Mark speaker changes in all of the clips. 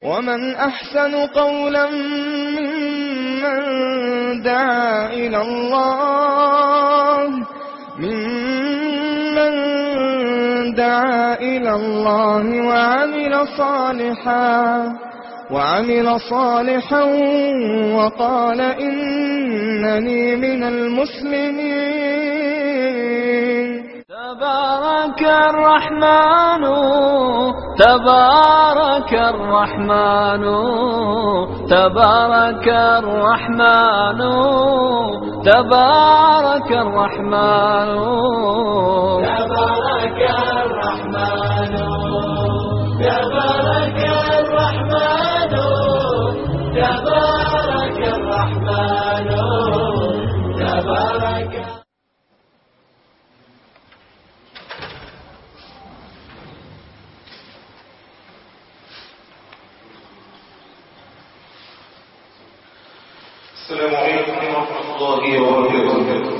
Speaker 1: ومن أحسن قولا ممن دعا إلى الله ممن دعا إلى الله وعمل صالحا وعمل صالحا وقال إنني من المسلمين
Speaker 2: تبارك الرحمن تبارك الرحمن تبارك الرحمن تبارك الرحمن تبارك الرحمن تبارك الرحمن تبارك الرحمن تبارك
Speaker 3: السلام عليكم ورحمة الله وبركاته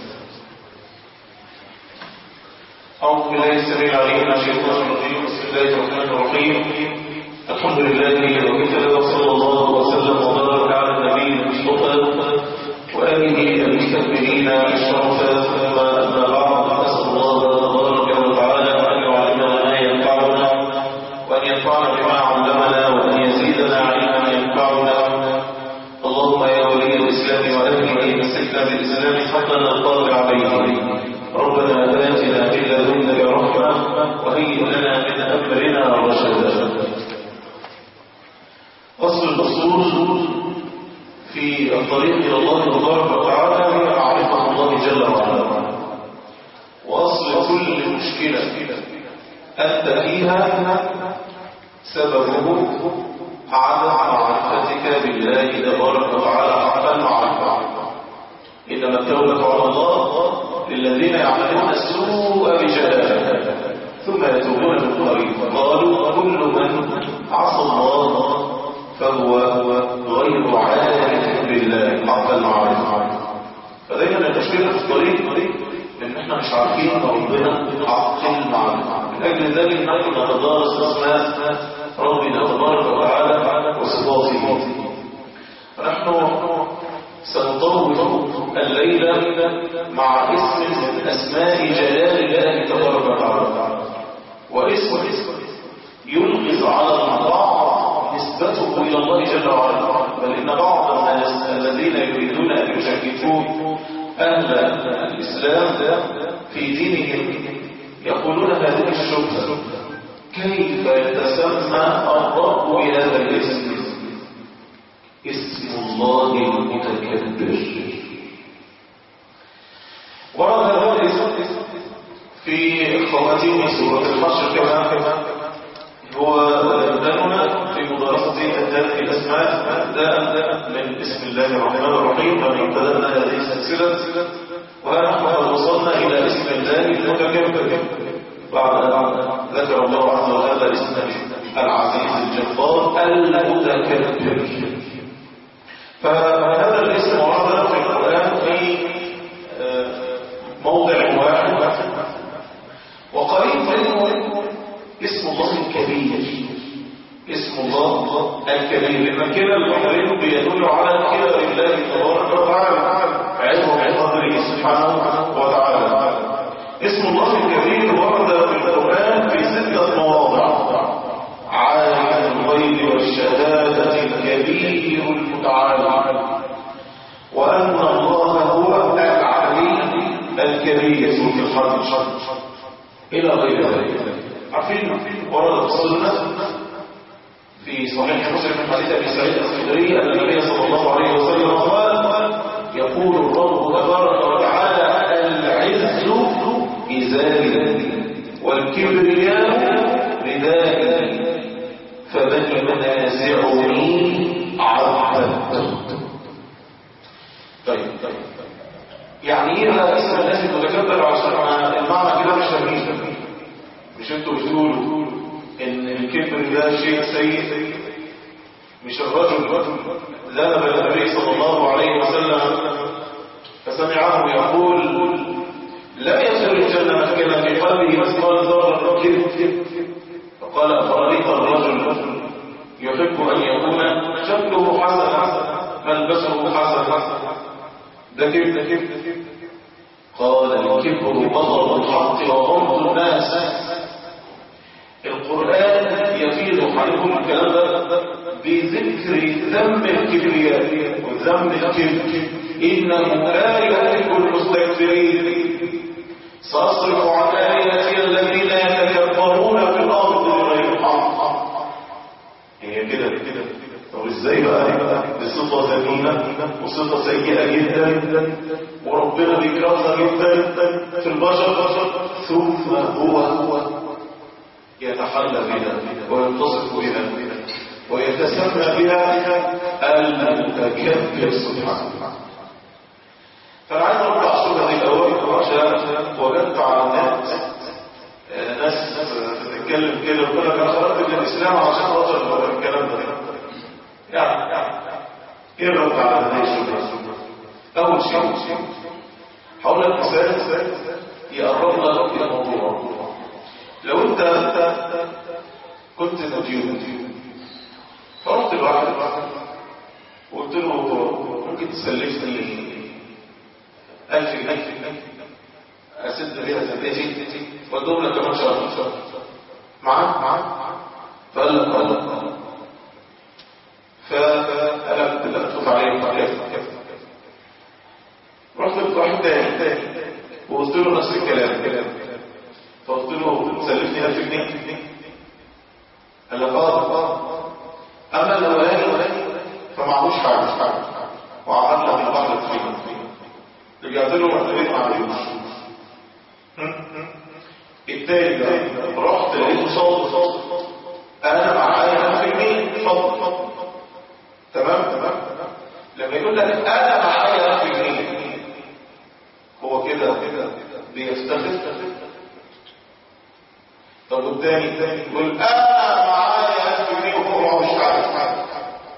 Speaker 3: أعوذ بالله السميع العليم من الشيطان الرجيم بسم الله الرحمن الرحيم الحمد لله وكفى وصلى الله وسلم وبارك على النبي المصطفى وآله المستكبرين الشرفا ثم أما بعد أسأل الله تبارك وتعالى أن يعلمنا ما ينفعنا وأن ينفعنا بما علمنا وأن يزيدنا علما ينفعنا اللهم يا ولي الإسلام وأهله استسلام الإسلام حتى نلقاك عليه ربنا آتنا من لدنك رحمة وهيئ لنا من أمرنا رشدا أصل الأصول في الطريق إلى الله تبارك وتعالى هي معرفة الله جل وعلا وأصل كل مشكلة أنت فيها سببه عدم معرفتك بالله تبارك وتعالى حقا معرفة إنما التوبة على الله للذين يعملون السوء بجهالة ثم يتوبون من قريب قالوا كل من عصى الله فهو غير عارف بالله حق المعرفة فدايما المشكلة في الطريق ان احنا مش عارفين ربنا حق المعرفة من اجل ذلك نحن نتدارس اسماء ربنا تبارك وتعالى وصفاته ونحن سنطول الليلة مع اسم من اسماء جلال الله تبارك وتعالى واسم يلغز على البعض نسبته إلى الله جل وعلا بل إن بعض الناس الذين يريدون أن يشككوا أهل الإسلام في دينهم يقولون هذه الشبهة كيف يتسمى الرب بهذا الاسم اسم الله المتكبر ورد هذا الاسم في خواتيم سورة الحشر كما هو داننا في مدرسة الدان الأسماء أبداء من بسم الله الرحمن الرحيم لما ابتدأنا هذه السلسلة وها نحن قد وصلنا إلى اسم الله المتكبر بعد أن ذكر الله عز وجل اسم العزيز الجبار المتكبر فهذا الاسم ورد في القرآن في موضع واحد وقريب منه اسم الله الكبير اسم الله الكبير لأن كلا البحرين بيدل على كبر الله تبارك وتعالى علمه بقدره سبحانه وتعالى اسم الله الكبير ورد في القرآن في ستة مواضع عالم الغيب والشهادة الكبير المتعالى وأن الله هو العلي الكبير في الحرب إلى غير ذلك عارفين ورد السنة في صحيح مسلم من حديث أبي سعيد الخدري أن النبي صلى الله عليه وسلم قال يقول الرب تبارك وتعالى العز إزاري والكبرياء ردائي فمن ينازعني عبدت طيب يعني ايه بقى اسم الناس المتكبر عشان المعنى كده مش تمييز مش انتوا بتقولوا ان الكبر ده شيء سيء مش الرجل ذهب الى النبي صلى الله عليه وسلم فسمعه يقول لم يدخل الجنه من كان في قلبه مثقال ذره كبر فقال افرايت الرجل يحب شكله حسن ملبسه حسن ده كيف ده كيف قال الكبر بطل الحق وغمض الناس القرآن يفيض عليكم الكلام ده بذكر ذم الكبرياء وذم الكبر إنه لا يحب المستكبرين سأصرف عن آياتي الذين يتكبرون في الأرض بغير الحق هي كده كده طب ازاي بقى دي صفة ذميمة وصفة سيئة جدا وربنا بيكرهها جدا في البشر ثم هو هو يتحلى بها ويتصف بها ويتسمى بها المتكبر سبحانه فانا عايز ارجع الصوره دي الاول عشان وجدت على النت آه، ناس بتتكلم كده ويقول لك انا خرجت من الاسلام عشان خاطر الكلام ده يعني ايه الرد على هذه الشبهه اول شيء هقول لك مثال يقرب لك الموضوع لو انت كنت مديون فرحت لواحد وقلت له ممكن تسلفني ألف جنيه أسد بيها زبادي وادوم لك كمان شهر معاك معاك فقال لك قال لك فأنا كنت أتوف عليه كيف كيف رحت لواحد تاني وقلت له نفس الكلام كلام فقلت له سلفني 1000 جنيه قال لي اه اما الاولاني فمعهوش حاجه حاجه وعملنا من بعض فيه رجعت له رحت لقيت ما عندوش التاني ده رحت لقيته صوت انا معايا 1000 جنيه اتفضل اتفضل تمام تمام لما يقول لك انا معايا 1000 جنيه هو كده كده بيستخف طب والتاني يقول انا معايا 1000 جنيه وهو مش عارف حاجه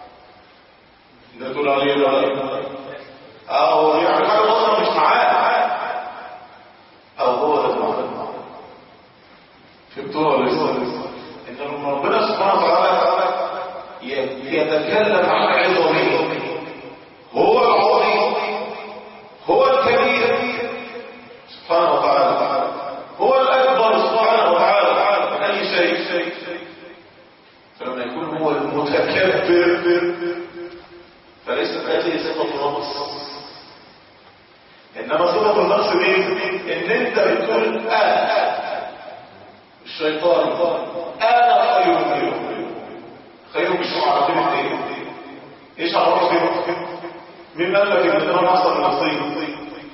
Speaker 3: ده تقول عليه ولا اه هو يعمل حاجه اصلا مش معاه او هو ده معاه فهمتوها ولا لسه ان لما ربنا سبحانه وتعالى يتكلم عن عظمه هو العظيم هو الكبير سبحانه وتعالى هو الأكبر سبحانه وتعالى من أي شيء فلما يكون هو المتكبر فليست هذه صفة نقص إنما صفة النقص دي إن أنت بتقول أنا الشيطان أنا خير منه خير مش عارفين ايه ايش عرفك مين قال لك ان ده محصل نصيب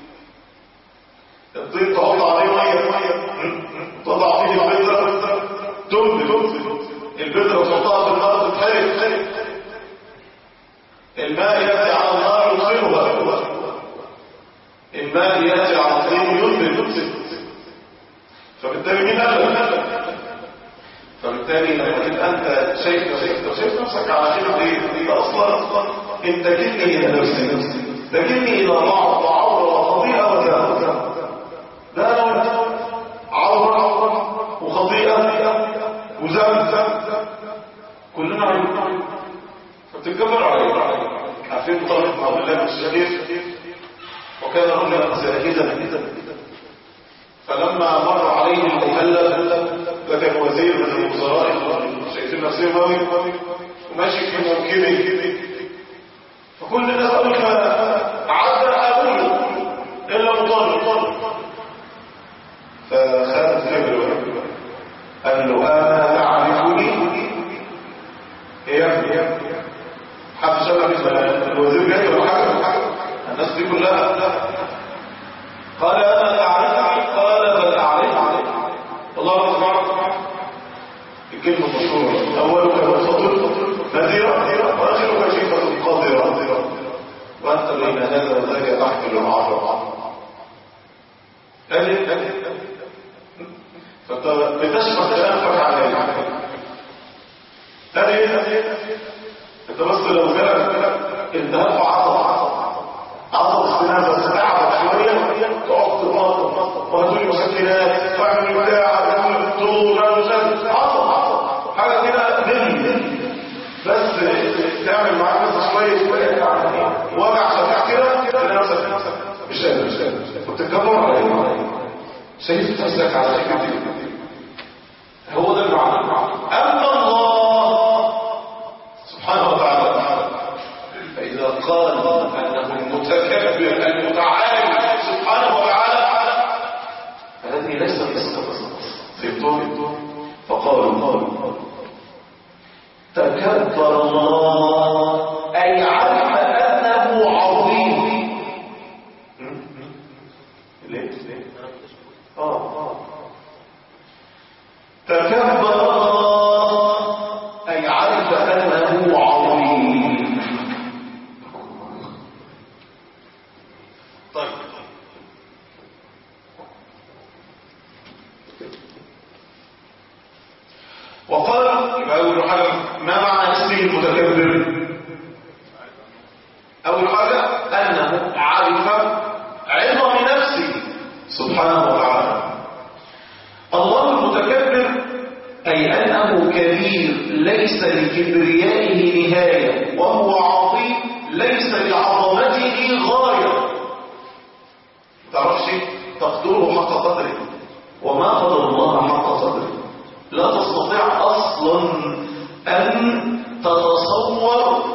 Speaker 3: الطين تحط عليه ميه تضع فيه البذره تنزل البذره وتحطها في النار تتحرق الماء ياتي على النار يوصلها الماء ياتي على الطين ينزل فبالتالي مين قال لك فبالتالي لما تبقى انت شايف نفسك شايف نفسك على خير ايه انت اصلا اصلا انت جني الى نفسك ده جني الى بعض عوره وخطيئه ولا لا لا عوره وخطيئه وذنب كلنا عيون فبتتكبر عليه عارفين طالب مع الله بن الشريف وكان رجلا زاهدا فلما مر عليه المكلف ده كان وزير من الوزراء شايفين نفسهم قوي وماشي في موكبه فكل الناس قالوا عدى ابوه الا مضر فخد كبر قال له انا تعرفني يا ابني حد شبه الوزير جاي ولا حاجه الناس دي كلها قال انا تعرفني قال بل اعرفك الله اكبر الكلمه المشهوره اولك نطفه نذيره واخرك شيفه قادره وانت بين هذا وذاك تحمل العشر ألف فانت بتشرح كلامك عليه هذه انت بس لو جالك التهاب عصب عصب عصب استناد بس تعب شويه تقعد تنطط وهتقول مسكنات واعمل بتاع واعمل طول عصب عصب حاجه كده نم بس تعمل معاه تكبر عليه شايف نفسك على فكرة هو ده المعنى أما الله سبحانه وتعالى فإذا قال أنه المتكبر المتعالي سبحانه وتعالى فهذه ليست قصة فهمتم فقالوا تكبر الله أي علم أنه عظيم ليه؟ ليه؟ آه آه تكبر الله أي عرف أنه عظيم طيب وقال يبقى أول حاجة ما معنى اسمه المتكبر أول حاجة أنه عرف عظم نفسه سبحانه وتعالى الله المتكبر أي أنه كبير ليس لكبريائه نهاية وهو عظيم ليس لعظمته غاية تعرفش تقدره حق قدره وما قدر الله حق قدره لا تستطيع أصلا أن تتصور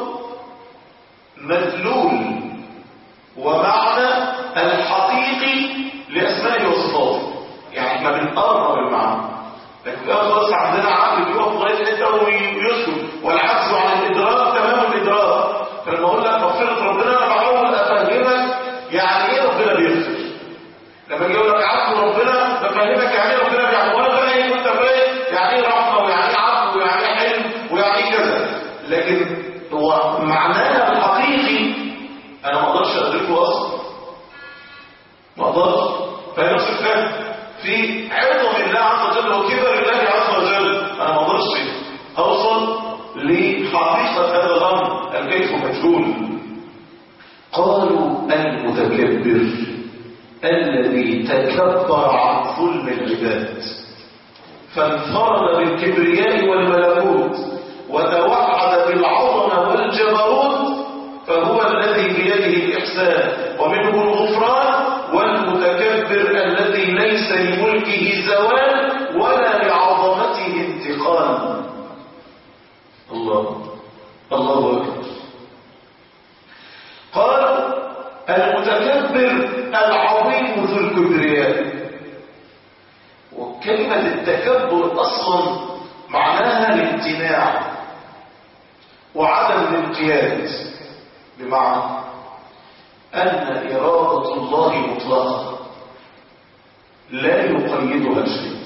Speaker 3: مدلول ومعنى الحقيقي لأسمائه وصفاته يعني احنا بنقرب المعنى لكن بقى خلاص عندنا عقل بيقف لغايه حته ويسكت والعجز عن الادراك تمام الادراك فلما اقول لك مغفره ربنا انا بحاول افهمك يعني ايه ربنا بيغفر لما اجي اقول لك عفو ربنا بفهمك يعني ايه ربنا بيعفو وانا فاهم وانت فاهم يعني ايه رحمه ويعني ايه عفو ويعني ايه حلم ويعني ايه كذا لكن هو معناها الحقيقي انا ما اقدرش ادركه اصلا ما اقدرش فهي نفس الكلام في عظم الله عز وجل وكبر الله عز وجل انا ما اقدرش اوصل لحقيقه هذا الامر الكيف مجهول قالوا المتكبر الذي تكبر عن ظلم العباد فانفرد بالكبرياء والملكوت وتوحد بالعظمه والجبروت فهو الذي بيده الإحسان ومنه الغفران والمتكبر الذي ليس لملكه زوال ولا لعظمته انتقام الله الله أكبر قال المتكبر العظيم ذو الكبرياء وكلمة التكبر أصلا معناها الامتناع وعدم الانقياد بمعنى أن إرادة الله مطلقة لا يقيدها شيء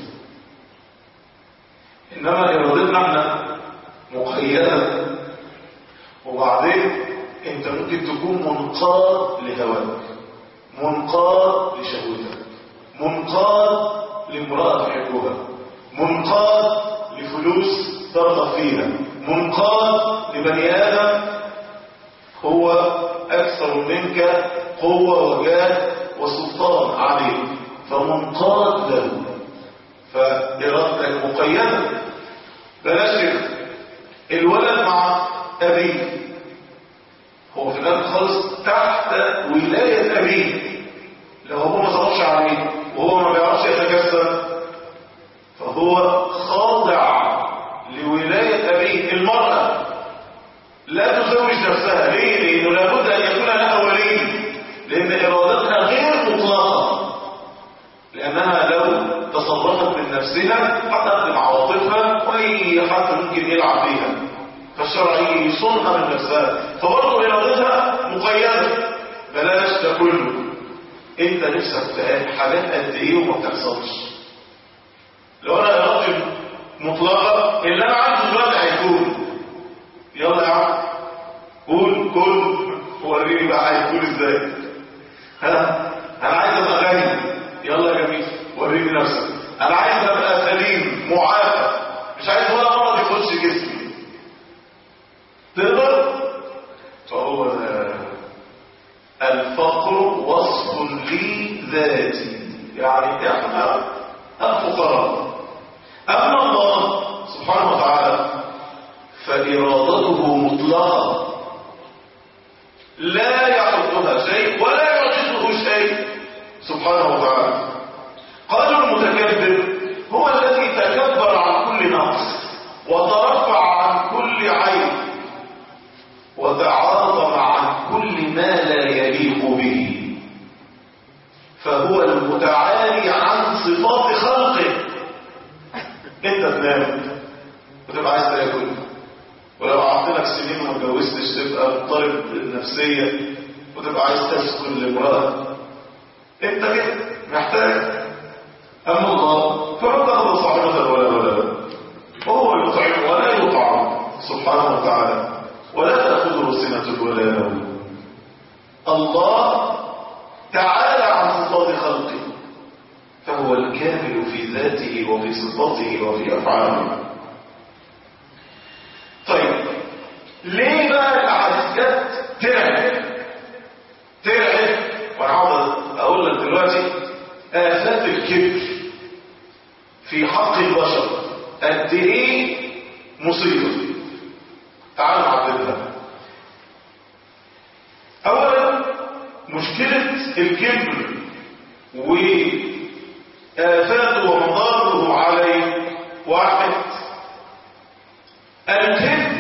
Speaker 3: إنما إرادتنا احنا مقيدة وبعدين أنت ممكن تكون منقاد لهواك منقاد لشهوتك منقاد لامرأة تحبها منقاد لفلوس ترغب فيها منقاد لبني آدم هو أكثر منك قوة وجاه وسلطان عليه فمنقاد له فإرادتك مقيدة بلاش الولد مع أبيه هو في الآخر خالص تحت ولاية أبيه لو هو ما صبرش عليه وهو ما بيعرفش يتجسد فهو خاضع لولاية أبيه المرأة لا تزوج نفسها ليه؟ لأنه لابد أن يكون لها ولي لأن إرادتها غير مطلقة لأنها لو تصرفت من نفسها هتقدم عواطفها وأي حد ممكن يلعب بيها فالشرع يصونها من نفسها فبرضه إرادتها مقيدة بلاش ده كله انت نفسك في حاجات قد ايه وما بتحصلش لو انا ارادتي مطلقه اللي انا عايزه دلوقتي هيكون يلا يا عم قول قول وريني بقى هيكون ازاي ها انا عايز ابقى غني يلا يا جميل وريني نفسك انا عايز ابقى سليم معافى مش عايز ولا مرض يخش جسمي تقدر فهو ده الفقر وصف لي ذاتي يعني احنا الفقراء اما الله سبحانه وتعالى فإرادته مطلقة لا يحدها شيء ولا يعجزه شيء سبحانه تاكل ولو قعدت لك سنين وما اتجوزتش تبقى مضطرب نفسيا وتبقى عايز تسكن لامرأة انت كده محتاج اما الله فما تاخذ صاحبة ولا ولا وهو يطعم ولا يطعم سبحانه وتعالى ولا تأخذه سنة ولا نوم الله تعالى عن صفات خلقه فهو الكامل في ذاته وفي صفاته وفي أفعاله طيب ليه بقى الأحاديث جت ترعب ترعب وأنا عاوز أقول لك دلوقتي آفات الكبر في حق البشر قد إيه مصيبة تعالوا نعدلها أولا مشكلة الكبر وآفاته ومضاره عليه واحد الكبر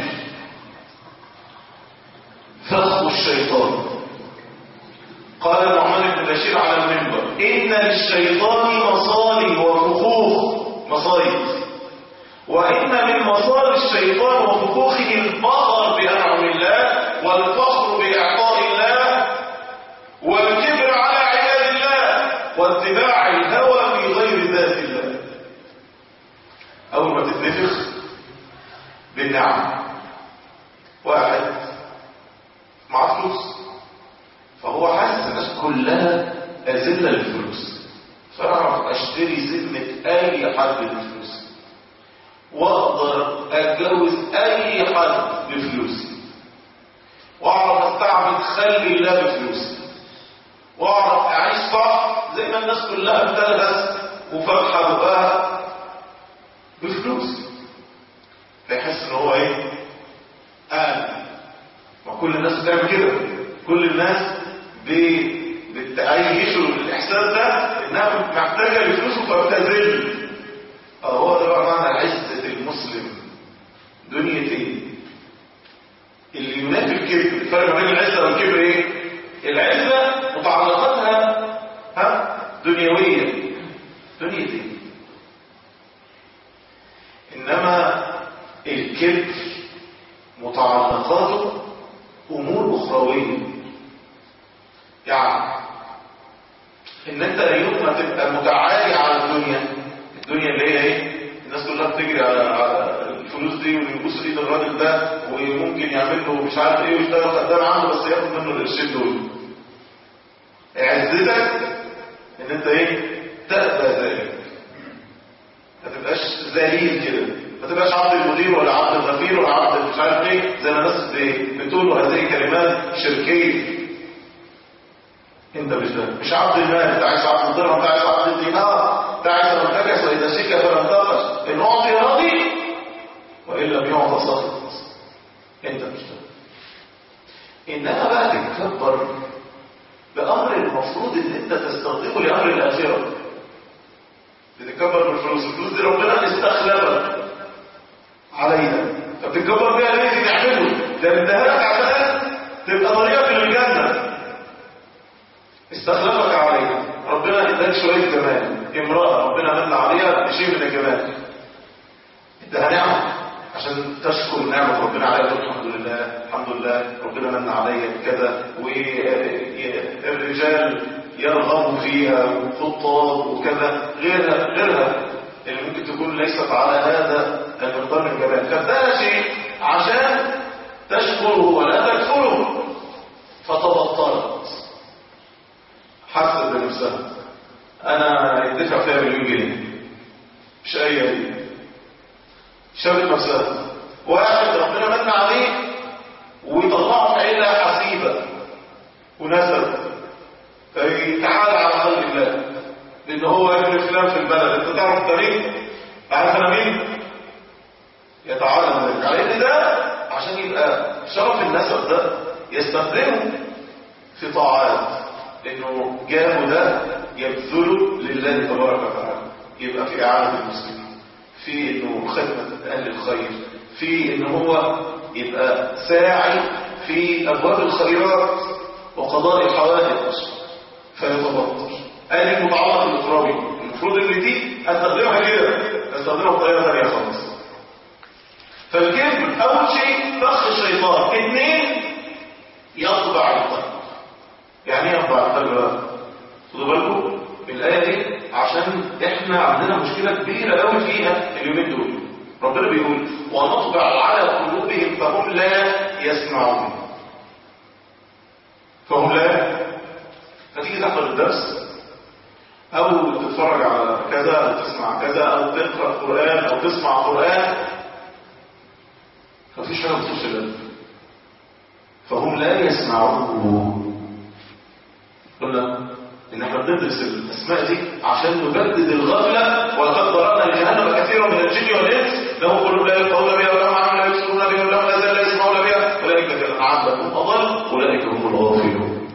Speaker 3: فخ الشيطان قال النعمان بن بشير على المنبر إن للشيطان مصالي وفخوخ مصايد وإن من مصار الشيطان وفخوخه الفخر بأنعم الله والفخر بإعطاء الله والكبر على عباد الله واتباع الهوى في غير ذات الله أول ما تتنفخ بالنعم واحد مع فلوس فهو حاسس الناس كلها أذلة للفلوس فأعرف أشتري ذمة أي حد بالفلوس واقدر اتجوز اي حد بفلوسي واعرف استعبد خلي الله بفلوسي واعرف اعيش صح زي ما الناس كلها بتلبس وفاتحه بقها بفلوس فيحس ان هو ايه آمن ما كل الناس بتعمل كده كل الناس بتعيشوا الاحساس ده انها محتاجه لفلوسه فبتذل هو ده بقى معنى عزة المسلم دنيا ايه اللي ينافي الكبر الفرق بين العزة والكبر ايه العزة متعلقاتها ها دنيوية دنيا ايه انما الكبر متعلقاته امور اخروية يعني ان انت يوم ما تبقى متعالي على الدنيا الدنيا اللي هي ايه الناس كلها بتجري على على الفلوس دي ويبص ايد الراجل ده وممكن يعمل له مش عارف ايه ويشتغل خدام عنده بس ياخد منه القرشين دول عزتك ان انت ايه تأبى ذلك ما تبقاش ذليل كده ما تبقاش عبد المدير ولا عبد الغفير ولا عبد مش عارف ايه زي ما الناس بتقول هذه كلمات شركيه انت مش ده مش عبد المال انت عايز عبد الدرهم انت عايز عبد الدينار انت عايز لو انتكس واذا شك فلم تقش ان اعطي راضي وان لم يعطى سقط انت مش ده انما بقى تتكبر بامر المفروض ان انت تستخدمه لامر الاخره تتكبر بالفلوس الفلوس دي ربنا استخلفك علينا فبتتكبر بيها ليه تعمله ده انتهاك عشان تبقى طريقك للجنه استخلفك عليها ربنا اداك شويه جمال امراه ربنا من عليها بشيء من الجمال اداها نعمه عشان تشكر نعمه ربنا عليها تقول الحمد لله الحمد لله ربنا من عليا بكذا والرجال يرغبوا فيها وخطاب وكذا غيرها غيرها اللي ممكن تكون ليست على هذا المقدار من الجمال فده شيء عشان تشكره ولا تكفره فتبطلت حست بنفسها انا ادفع فيها مليون جنيه مش اي دي شافت نفسها واحد ربنا من عليه ويطلعه في عيله حسيبه ونسب فيتعالى على خلق الله لان هو ابن فلان في البلد انت تعرف الطريق عارف انا مين يتعالى ذلك على ان ده عشان يبقى شرف النسب ده يستخدمه في طاعات انه جابه ده يبذله لله تبارك وتعالى يبقى في اعانه المسلمين في انه خدمه اهل الخير في ان هو يبقى ساعي في ابواب الخيرات وقضاء الحوادث فيتبطل ادي المتعلق الاخروي المفروض ان دي استخدمها كده استخدمها بطريقه ثانيه خالص فالكبر اول شيء فخ الشيطان اثنين يطبع القلب يعني ايه يطبع القلب بقى خدوا بالكم الايه دي عشان احنا عندنا مشكله كبيره قوي فيها اليومين دول ربنا بيقول ونطبع على قلوبهم فهم لا يسمعون فهم لا فتيجي تحضر الدرس او تتفرج على كذا او تسمع كذا او تقرا قران او تسمع قران مفيش حاجه بتوصل القلب فهم لا يسمعون قلنا ان احنا بندرس الاسماء دي عشان نبدد الغفله ولقد ضربنا لجهنم كثيرا من الجن والانس لهم قلوب لا يفقهون بها ولهم اعين لا يبصرون بها ولهم اذان لا يسمعون بها اولئك كالانعام بل هم اضل اولئك هم الغافلون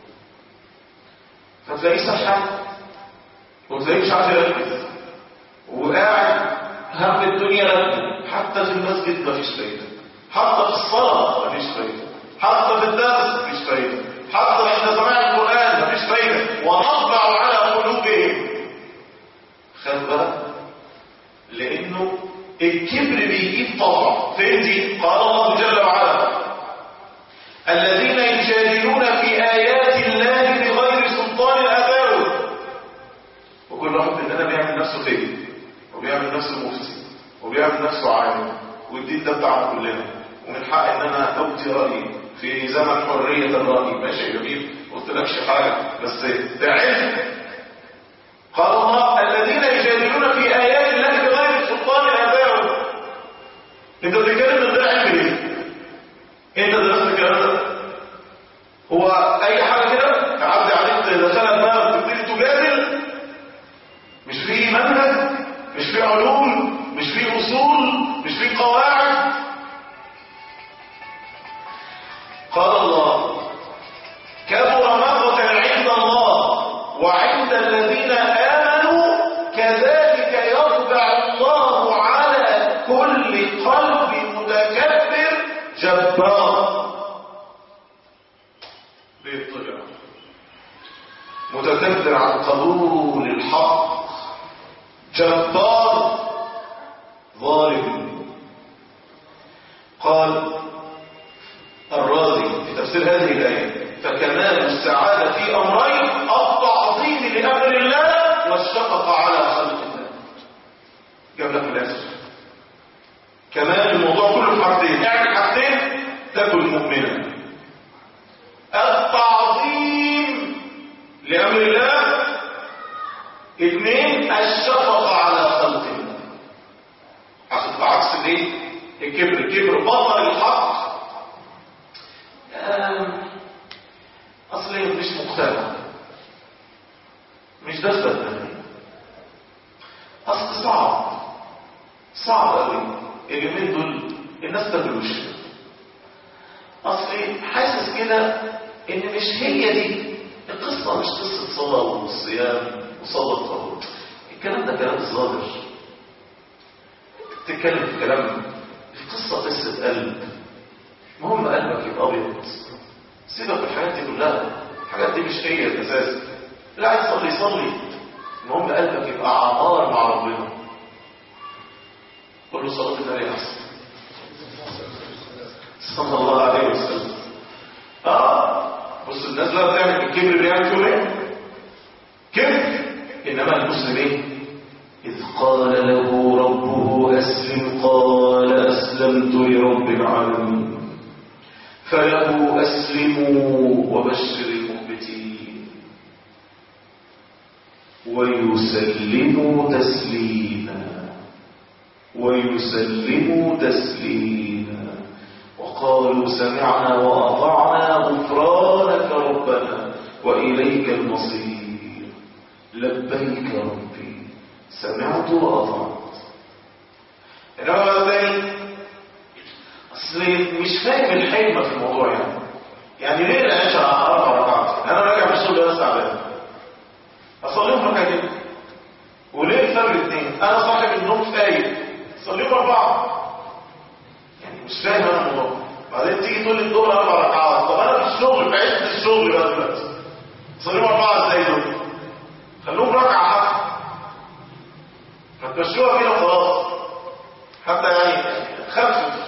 Speaker 3: فتلاقيه صحى وتلاقيه مش عارف يركز وقاعد هم الدنيا ركز حتى في المسجد مفيش فايده حتى في الصلاه مفيش فايده حتى في الدرس مفيش فايده حتى عند سماع القران مفيش فايده ونطبع على قلوبهم خد بالك لانه الكبر بيجيب طبع فين دي قال الله جل وعلا الذين يجادلون في ايات الله بغير سلطان اتاهم وكل واحد مننا بيعمل نفسه فين وبيعمل نفسه مفتي وبيعمل نفسه عالم والدين ده بتاعنا كلنا ومن حق ان انا ابدي رايي في زمن حريه الراي ماشي جميل قلت لكش حاجه بس ده علم قال الله الذين يجادلون في ايات الله بغير سلطان اتاهم انت بتتكلم من غير علم ليه انت درست الكلام ده هو اي حاجه كده تعدي عليك دخلت بقى وتبتدي تجادل مش في منهج مش في علوم مش في اصول مش في قواعد قال الله كبر مقتا عند الله وعند الذين امنوا كذلك يطبع الله على كل قلب متكبر جبار بيطلع متكبر عن قبول الحق جبار ظالم قال الرازي في تفسير هذه الآية فكمال السعادة في أمرين التعظيم لأمر الله والشفقة على خلق الله جاب لك الأسر كمان الموضوع كله في حاجتين اعمل حاجتين تكن مؤمنا التعظيم لأمر الله اثنين الشفقة على خلق الله عشان بعكس الايه الكبر الكبر بطل الحق اصلي مش مقتنع مش ده السبب اصل صعب صعب قوي اليومين دول الناس تبلوش اصلي حاسس كده ان مش هي دي القصه مش قصه صلاه وصيام وصدقه الكلام ده كلام صادر تتكلم في كلام القصه قصه قلب المهم قلبك يبقى ابيض سيبك من الحاجات دي كلها الحاجات دي مش هي الاساس اللي عايز يصلي يصلي المهم قلبك يبقى عمار مع ربنا قول له صلاه النبي احسن صلى الله عليه وسلم اه بص الناس بقى بتعمل الكبر بيعمل كل ايه كبر انما المسلمين اذ قال له ربه اسلم قال اسلمت لرب العالمين فله أسلموا وبشر المخبتين ويسلموا تسليما ويسلموا تسليما وقالوا سمعنا وأطعنا غفرانك ربنا وإليك المصير لبيك ربي سمعت وأطعت إنما الثاني اصل مش فاهم الحكمه في الموضوع يعني يعني ليه العشاء اربع ركعات انا راجع من الشغل بس تعبان اصليهم ركعتين وليه الفجر اثنين انا صاحي من النوم فايق اصليهم اربعه يعني مش فاهم انا الموضوع بعدين تيجي تقول لي الظهر اربع ركعات طب انا في الشغل في عز الشغل بقى دلوقتي اصليهم اربعه ازاي دول خلوهم ركعه حتى ما تمشوها كده خلاص حتى يعني خفف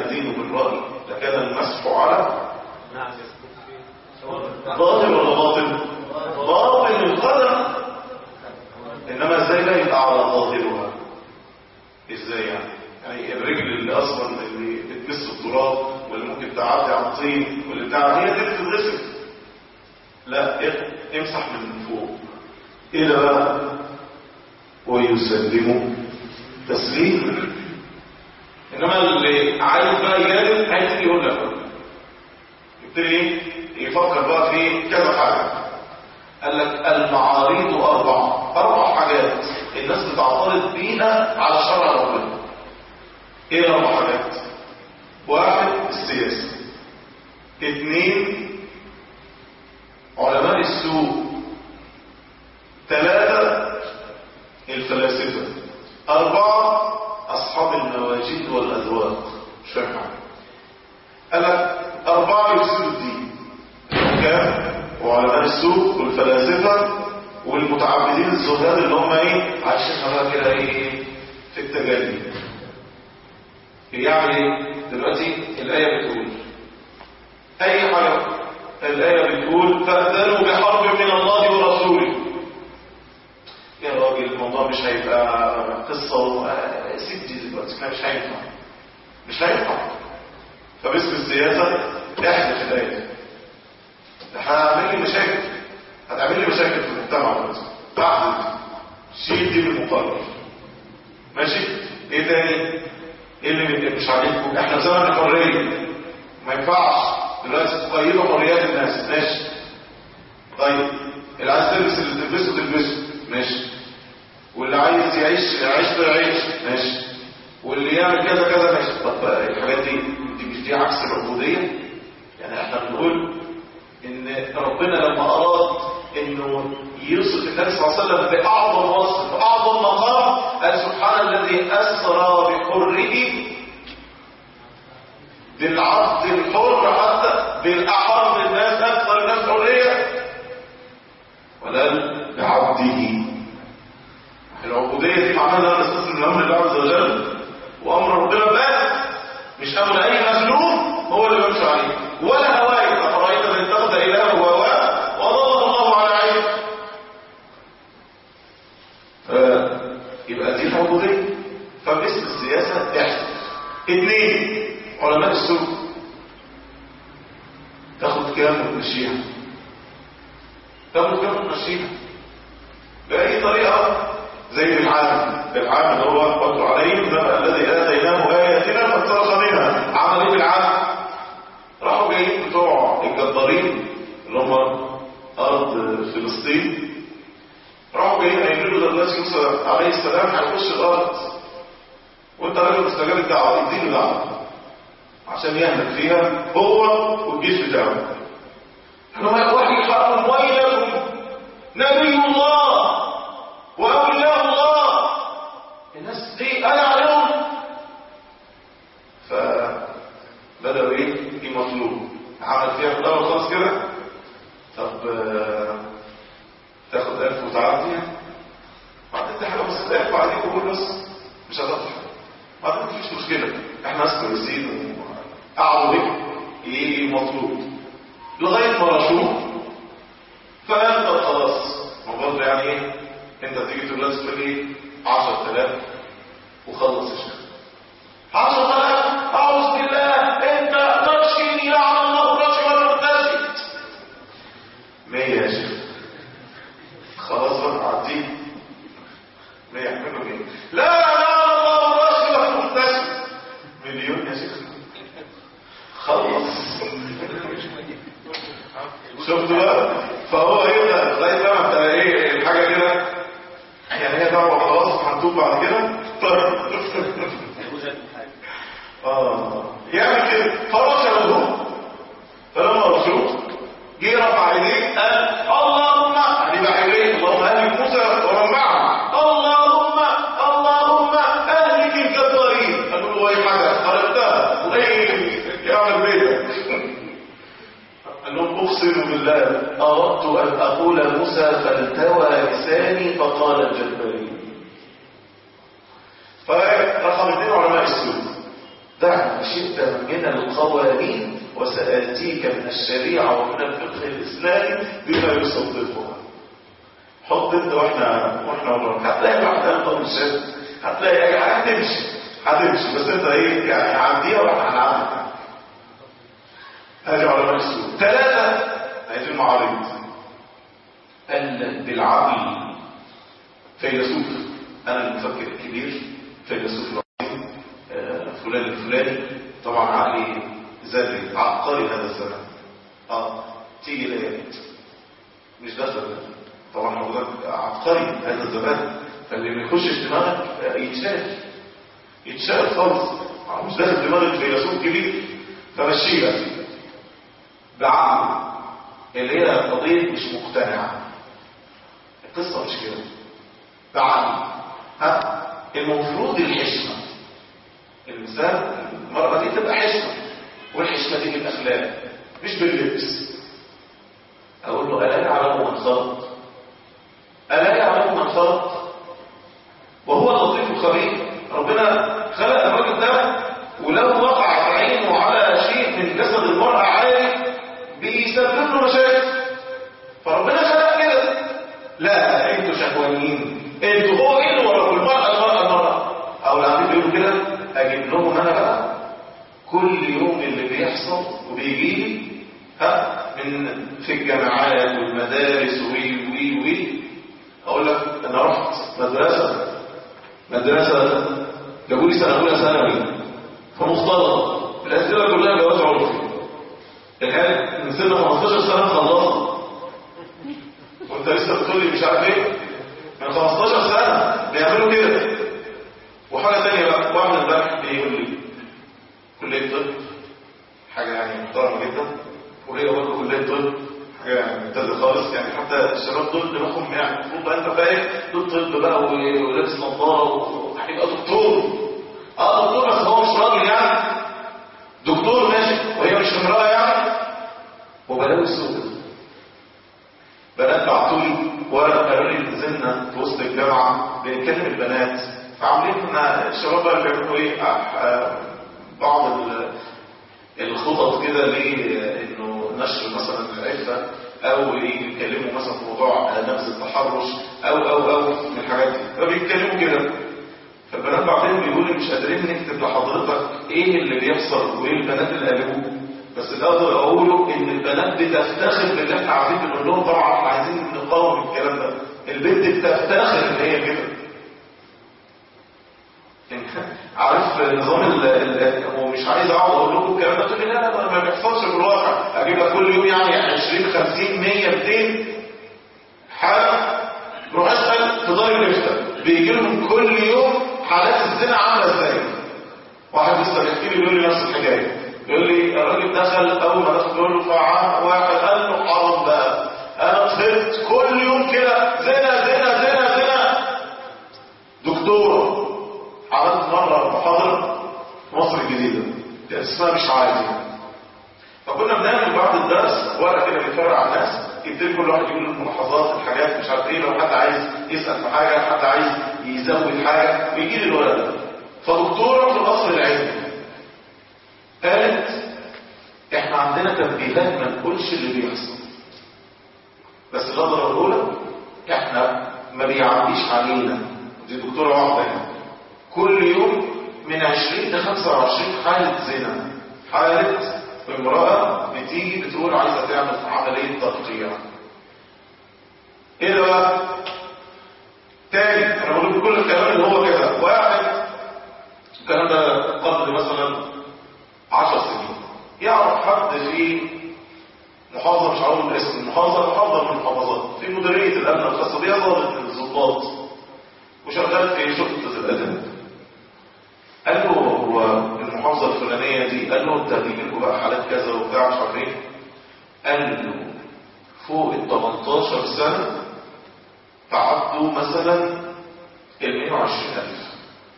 Speaker 3: ندين بالرأي لكان المسح على
Speaker 2: نعم
Speaker 3: ظاهر ولا باطن باطن القدم انما ازاي لا يبقى على ظاهرها ازاي يعني يعني الرجل اللي اصلا اللي بتمس التراب واللي ممكن تعدي على الطين واللي بتاع هي دي اللي بتتغسل لا ام- امسح من فوق ايه ده بقى ويسلموا تسليما انما اللي عايز بقى يجادل عايز يقول لك يبتدي ايه يفكر بقى في كذا حاجه قال لك المعارض اربعه اربع حاجات الناس بتعترض بيها على شرع ربنا ايه الاربع حاجات واحد السياسه اثنين علماء السوق ثلاثه الفلاسفه اربعه اصحاب المواجيد والاذواق مش فاهم حاجه قال لك أربعة يفسدوا الدين الحكام وعلماء السوق والفلاسفة والمتعبدين الزهاد اللي هم ايه عايشين بقى كده ايه في التجلي يعني إيه؟ دلوقتي الآية بتقول أي حاجة الآية بتقول فأذنوا بحرب من الله ورسوله يا راجل الموضوع مش هيبقى قصة و- سيب دي دلوقتي مش هينفع مش هينفع فباسم السياسة احدث الآية هعمل لي مشاكل هتعمل لي مشاكل في المجتمع دلوقتي تحدث شيل دي من المقرر ماشي ايه تاني ايه اللي مش عاجبكم احنا في زمن الحرية ما ينفعش دلوقتي تقيدوا حريات الناس ماشي طيب اللي عايز تلبس اللي تلبسه تلبسه ماشي واللي عايز يعيش يعيش يعيش ماشي واللي يعمل كذا كذا ماشي طب بقى الحاجات دي دي مش دي عكس العبودية يعني احنا بنقول ان ربنا لما اراد انه يوصف النبي صلى الله عليه وسلم باعظم وصف باعظم مقام قال سبحان الذي اسرى بحره بالعبد الحر حتى بالاحر الناس اكثر الناس حريه ولا بعبده العبودية دي معناها ان نستسلم لامر الله عز وجل وامر ربنا بس مش امر اي مخلوق هو اللي بيمشي عليه ولا هوايه افرايت من اتخذ الهه هواه وضله الله على علم ف- يبقى دي العبودية فباسم السياسة احسن اثنين علماء السوق تاخد كام وتمشيها تاخد كام وتمشيها بأي طريقة زي بالعام بالعام اللي هو واتل عليهم نبأ الذي آتيناه آياتنا فانسلخ منها عمل ايه بالعام راحوا جايين بتوع الجبارين اللي هم أرض فلسطين راحوا جايين قايلين له ده دلوقتي موسى عليه السلام هيخش الأرض وانت راجل مستجاب الدعوة اديله دعوة عشان يهلك فيها هو والجيش بتاعه قالوا وحي حرام ويلكم نبي الله وأولياء الله الناس دي أنا عليهم فبدأوا إيه في مطلوب عمل فيها في الأول خلاص كده طب آه، تاخد ألف وتعدي بعدين دي حاجة بسيطة ارفع عليك وقول بس مش هتطلع بعدين مفيش مشكلة احنا ناس كويسين وقعدوا بيه ايه مطلوب لغاية ما رشوه فقال طب خلاص ما برضه يعني ايه انت تيجي تقول لازم تقول ايه 10000 وخلص الشهر 10000 اعوذ بالله انت ترشيني لعن الله رشي ولا مرتشي 100 يا شيخ خلاص بقى عديه 100 يعملوا ايه لا لعن الله رشي ولا مرتشي مليون يا شيخ خلص شفتوا بقى فهو هنا زي ما انت ايه الحاجه كده يعني هي دعوه خلاص هنتوب بعد كده طيب اه يعمل كده فرشوا فلما رشوه جه رفع ايديه قال اللهم علي بعينيه اللهم اهلك موسى ومن معه اللهم اللهم اهلك الجبارين قالوا له اي حاجه خرجتها وايه يعمل بيتك قال لهم اقسم بالله اردت ان اقول موسى فالتوى لساني فقال الجبارين فرقم اثنين علماء السوق دع ما شئت من القوانين وسآتيك من الشريعة ومن الفقه الإسلامي بما يصدقها حط انت واحنا واحنا ورا هتلاقي واحد قلبه مش هتلاقي هتمشي هتمشي بس انت ايه يعني عديها واحنا هنعدي هذه علماء السوق ثلاثة هذه المعارض قال بالعقل فيلسوف انا المفكر الكبير فيلسوف العظيم آه، فلان الفلاني طبعا عقلي ذري عبقري هذا الزمان اه تيجي الايات مش ده زمان طبعا حضرتك عبقري هذا الزمان فاللي ما يخشش دماغك آه، يتشال يتشال خالص آه، مش داخل دماغك فيلسوف كبير فمشيها بعقل اللي هي قضية مش مقتنعة القصة مش كده بعقل ها المفروض الحشمة الإنسان المرأة دي تبقى حشمة والحشمة دي بالأخلاق مش باللبس أقول له ألا يعلم من خلق ألا يعلم من خلق وهو اللطيف الخبير ربنا خلق الراجل ده ولو وقعت عينه على شيء من جسد المرأة عالي بيسبب له مشاكل فربنا خلق كده لا انتوا شهوانيين انتوا هو ايه اللي وراكم المرأة المرأة المرأة او العبيد بيقولوا كده اجيب لهم انا بقى كل يوم اللي بيحصل وبيجي لي ها من في الجامعات والمدارس وي وي وي اقول لك انا رحت مدرسه مدرسه جابوا لي سنه اولى ثانوي فمختلط الاسئله كلها جواز عرفي العيال من سن 15 سنه خلصت وانت لسه بتقول لي مش عارف ايه من 15 سنه بيعملوا كده وحاجه ثانيه بقى واحد امبارح بيقول لي كليه طب حاجه يعني محترمه جدا وهي برضه كليه طب حاجه ممتازه خالص يعني حتى الشباب دول دماغهم يعني المفروض بقى انت فاهم دول طب بقى ولابس نظاره وهيبقى دكتور اه دكتور بس هو مش راجل يعني دكتور ماشي وهي مش امراه يعني وبلاوي السوق بنات بعتوا لي ورقه قالوا لي نزلنا في وسط الجامعه بنتكلم البنات فعاملين الشباب بقى بيعملوا ايه آه، بعض ال- الخطط كده لانه نشر مثلا العفه او يتكلموا مثلا في موضوع نبذ التحرش او او او من الحاجات دي فبيتكلموا كده فالبنات بعدين بيقولوا مش قادرين نكتب لحضرتك ايه اللي بيحصل وايه البنات اللي قالوه بس اللي اقدر اقوله ان البنات بتفتخر باللي احنا عايزين بنقول لهم طبعا احنا عايزين نقاوم الكلام ده البنت بتفتخر ان هي كده عارف نظام ال ال- هو مش عايز اقعد اقول لكم الكلام ده تقول لي لا لا ده ما بيحصلش في الواقع اجيب لك كل يوم يعني 20 50 100 200 حاله روح اسال في دار الافتاء بيجي لهم كل يوم حالات الزنا عامله ازاي واحد لسه بيحكي لي بيقول لي نفس الحكايه يقول لي الراجل دخل اول ما دخل يقول له فعال واحد قال له حرام بقى انا طفت كل يوم كده زنا زنا زنا زنا دكتور عملت مرة محاضرة في مصر الجديدة كان اسمها مش عادي فكنا بنعمل بعد الدرس ورقة كده بيتفرع على الناس يبتدي كل واحد يقول الملاحظات الحاجات مش عارف ايه لو حد عايز يسأل في حاجة حد عايز يزود حاجة ويجي لي الورق ده فدكتورة في القصر العلمي قالت احنا عندنا تنبيهات ما نقولش اللي بيحصل بس اللي اقدر اقوله لك احنا ما بيعديش علينا دي دكتوره واحده يعني كل يوم من 20 ل 25 حاله زنا حاله امراه بتيجي بتقول عايزه تعمل عمليه تقطيع ايه ده بقى تاني انا بقول لكم كل الكلام اللي هو كده واحد الكلام ده قبل مثلا 10 سنين يعرف حد في محافظة مش هقول اسم المحافظة محافظة من المحافظات في مديرية الأمن الخاصة بيها ضابط الضباط وشغال في شرطة الأدب قال له هو المحافظة الفلانية دي قال له انت هتيجي لكم بقى حالات كذا وبتاع مش عارف ايه قال له فوق ال 18 سنة تعدوا مثلا ال 120000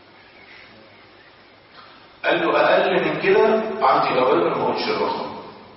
Speaker 3: قال له اقل من كده عندي اوامر ما اقولش الرقم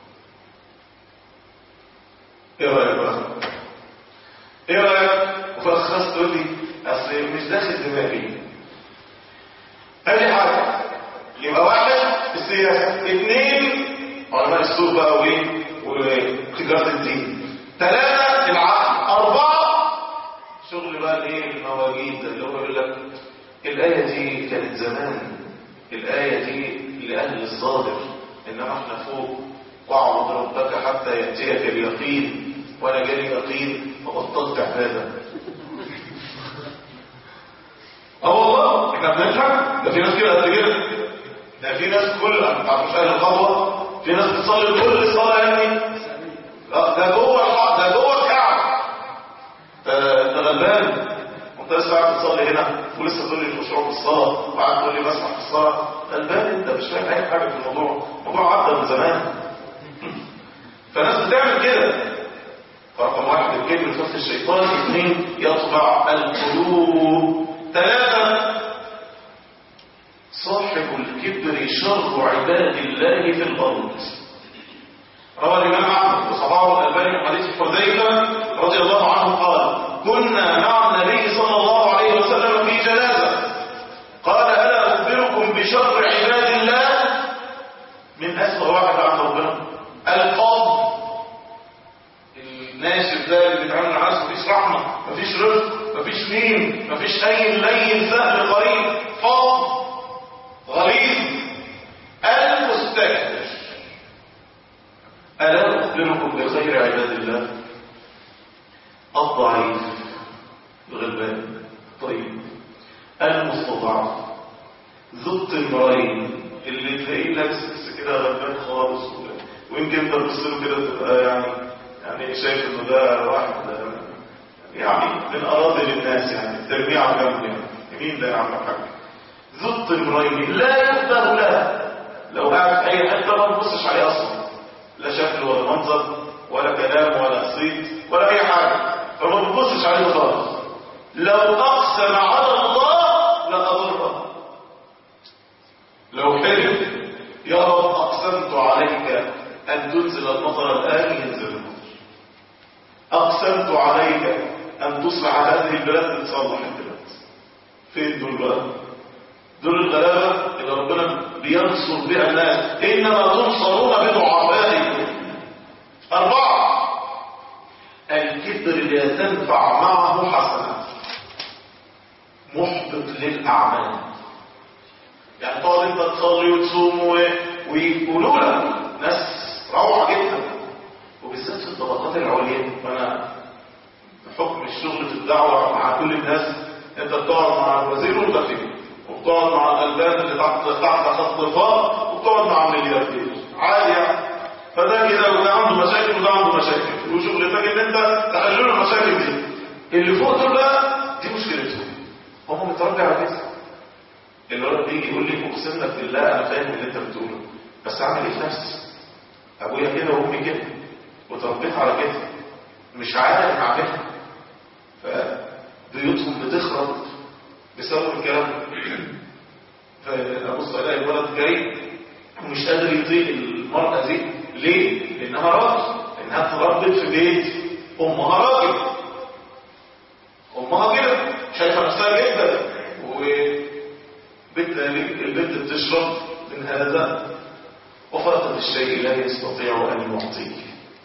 Speaker 3: ايه رايك بقى ايه رايك وفخص تقول لي اصل مش داخل دماغي قال لي حاجه يبقى واحد السياسة اثنين علماء السوق بقى وايه وتجارة الدين ثلاثة العقل أربعة شغل بقى الايه المواجيد ده اللي هو يقول لك الآية دي كانت زمان الآية دي لأهل الصادق إنما احنا فوق واعبد ربك حتى يأتيك اليقين وأنا جالي يقين فبطلت عبادة اه والله احنا بنضحك ده في ناس كده قد كده ده في ناس كلها ما تعرفوش اهل الخطوه في ناس بتصلي كل صلاه يعني لا ده جوه الحق ده جوه الكعبه ده غلبان وانت لسه قاعد بتصلي هنا ولسه تقول لي الخشوع في الصلاه وقاعد تقول لي بسمع في الصلاه غلبان انت مش فاهم اي حاجه في الموضوع الموضوع عدى من زمان فناس بتعمل كده رقم واحد الكبر خف الشيطان اثنين يطبع القلوب ثلاثة صاحب الكبر شر عباد الله في الأرض روى الإمام أحمد وصحابه الألباني من حديث حذيفة رضي الله عنه قال كنا مع النبي صلى الله عليه وسلم في جنازة قال ألا أخبركم بشر عباد الله من أسوأ واحد عند ربنا القاضي الناشف ده اللي بيتعامل مع الناس مفيش رحمة مفيش رزق مفيش مين مفيش أي لين سهل قريب فاض غليظ المستكبر ألا أخبركم بخير عباد الله الضعيف الغلبان طيب المستضعف ذو التمرين اللي تلاقيه لابس بس كده غلبان خالص ويمكن انت تبص له كده تبقى يعني يعني شايف انه ده واحد يعني من اراضي للناس يعني ترميه على جنب يعني مين ده يا عم الحاج ذو التمرين لا يقدر له لو قاعد في اي حته ما تبصش عليه اصلا لا شكل ولا منظر ولا كلام ولا صيت ولا اي حاجه فما تبصش عليه خالص لو اقسم على الله لاضره لو حلف يا رب اقسمت عليك ان تنزل المطر الان ينزل المطر اقسمت عليك ان تصلح هذه البلاد تصلح البلاد فين دول بقى دول الغلابه اللي ربنا بينصر بها الناس انما تنصرون بضعفائكم اربعه الكبر لا تنفع معه حسنه محبط للاعمال يعني تقعد انت تصلي وتصوم ويقولوا لك ناس روعه جدا وبالذات في الطبقات العليا فانا بحكم الشغل في الدعوه مع كل الناس انت بتقعد مع الوزير والبخيل وبتقعد مع الالبان اللي تحت تحت خط الفار وبتقعد مع الملياردير عادي يعني فده كده وده عنده مشاكل وده عنده مشاكل وشغلتك ان انت تحل له المشاكل دي اللي فوق دول بقى دي مشكلتهم هم متربي على كده اللي هو بيجي يقول لي اقسم لك بالله انا فاهم اللي انت بتقوله بس اعمل ايه في نفسي ابويا كده وامي كده وتربيت على كده مش عارف اعملها فبيوتهم بتخرب بسبب الكلام فابص الاقي الولد جاي ومش قادر يطيق المرأة دي ليه؟ لانها راجل لانها اتربت في بيت امها راجل امها كده شايفه نفسها جدا وبنت البنت بتشرب من هذا وفاقد الشيء لا يستطيع ان يعطيه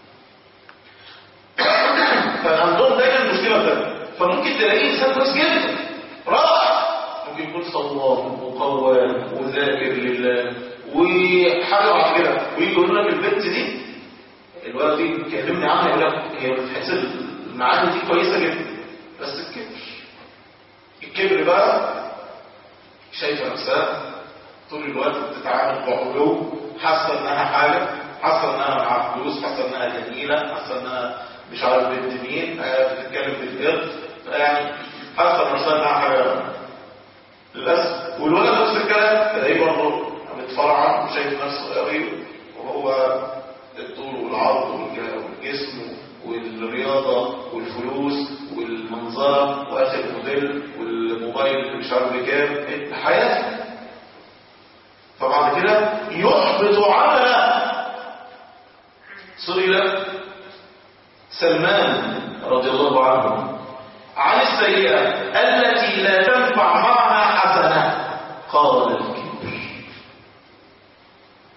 Speaker 3: فعندهم دايما المشكله ده فممكن تلاقيه انسان كويس جدا رائع ممكن يكون صواب وقوام وذاكر لله وحاجه بعد كده ويجي يقول لك البنت دي الولد دي كلمني عنها يقول لك هي بتحسب المعاني دي كويسه جدا بس الكبر الكبر بقى شايفه نفسها طول الوقت بتتعامل بعلو حاسه انها حاجه حاسه انها معاها فلوس حاسه انها جميله حاسه انها مش عارف بنت مين بتتكلم بالقرد يعني حاسه نفسها انها حاجه للاسف والولد نفس الكلام تلاقيه برضه متفرعن وشايف نفسه قوي وهو الطول والعرض والجسم والرياضه والفلوس والمنظره واخر موديل والموبايل اللي مش عارف بكام حياته فبعد كده يحبط عمله سئل سلمان رضي الله عنه عن السيئة التي لا تنفع معها حسنة قال الكبر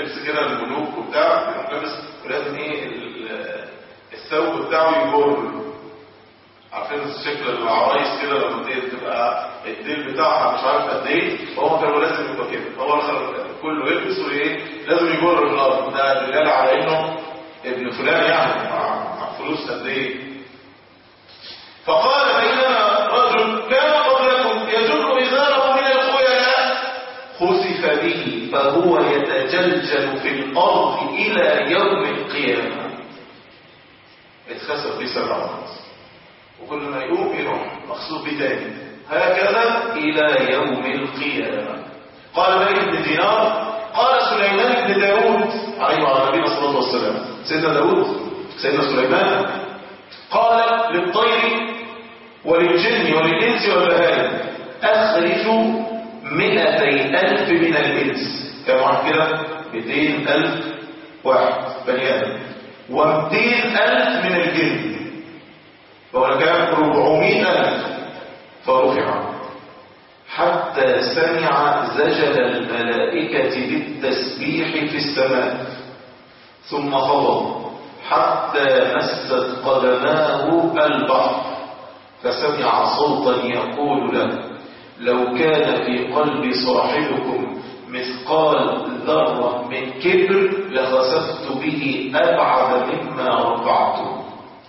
Speaker 3: لبس كده الملوك وبتاع يروح لابس ولازم ايه ال- الثوب بتاعه يجر عارفين شكل العرايس كده لما دي تبقى الديل بتاعها مش عارف قد ايه فهو كان لازم يبقى كده هو الخلق كله يلبس وايه لازم يجر الارض ده دلاله على انه ابن فلان يعني مع مع فلوس قد ايه فقال بينما رجل كان قبلكم يجر ازاره من الخيلاء خسف به فهو يتجلجل في الارض الى يوم القيامه اتخسف به سبع مرات وكل ما يقوم يروح مخصوص بتاني هكذا إلى يوم القيامة قال مالك بن دينار قال سليمان بن داود عليه وعلى نبينا الصلاة والسلام سيدنا داود سيدنا سليمان قال للطير وللجن وللإنس والبهائم أخرجوا مئتي ألف من الإنس كم واحد كده مئتين ألف واحد بني آدم ومئتين ألف من الجن فهو كان ربعمائة ألف فرفع حتى سمع زجل الملائكة بالتسبيح في السماء ثم خضر حتى مست قدماه البحر فسمع صوتا يقول له لو كان في قلب صاحبكم مثقال ذرة من كبر لخسفت به أبعد مما رفعته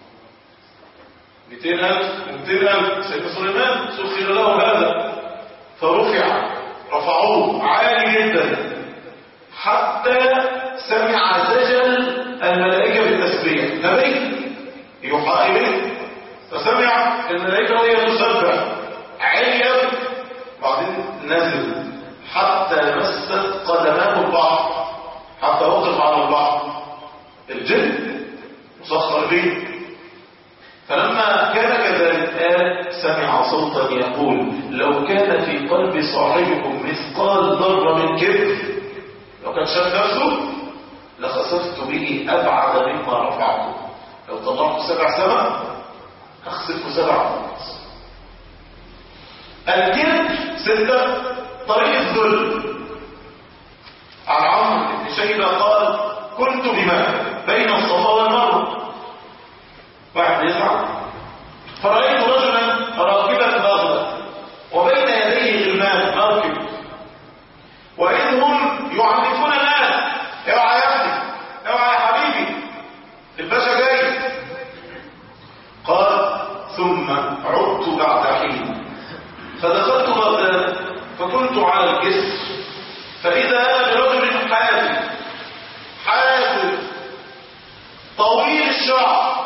Speaker 3: 200000 و200000 سيدنا سليمان سخر له هذا فرفع رفعوه عالي جدا حتى سمع زجل الملائكة بالتسبيح نبي يوحى إليه فسمع الملائكة وهي تسبح عليا بعدين نزل حتى مست قدماه البحر حتى وقف على البحر الجن مسخر به فلما كان كذلك قال سمع صوتا يقول لو كان في قلب صاحبكم مثقال ذرة من كبر لو كان شاف نفسه لخسفت به أبعد مما رفعته لو طلعت سبع سما أخسفه سبع مرات الكبر ستة طريق الذل عن عمرو بن شيبة قال كنت بمكة بين الصفا والمروة واحد يسعى فرأيت رجلا راكبا بغلة وبين يديه غلمان مركب وإذ هم يعنفون الناس اوعى يا ابني اوعى يا حبيبي الباشا جاي قال ثم عدت بعد حين فدخلت بغداد فكنت على الجسر فإذا أنا برجل حازم حازم طويل الشعر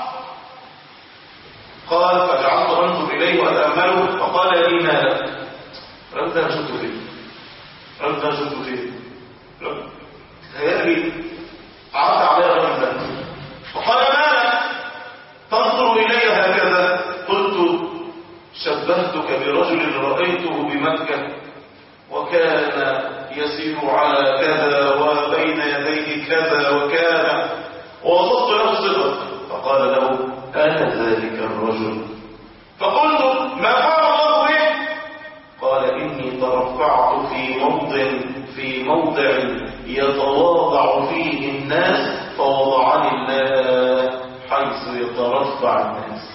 Speaker 3: قال فجعلت انظر اليه واتامله فقال لي ما لك الراجل ده انا شفته فين الراجل ده انا شفته فين تهيألي عرض علي الراجل ده فقال ما لك تنظر الي هكذا قلت شبهتك برجل رايته بمكه وكان يسير على كذا وبين يديه كذا وكان ووصفت له الصفه فقال له أنا ذلك الرجل فقلت ما فعل الله به قال إني ترفعت في موضع في موضع يتواضع فيه الناس فوضعني الله حيث يترفع الناس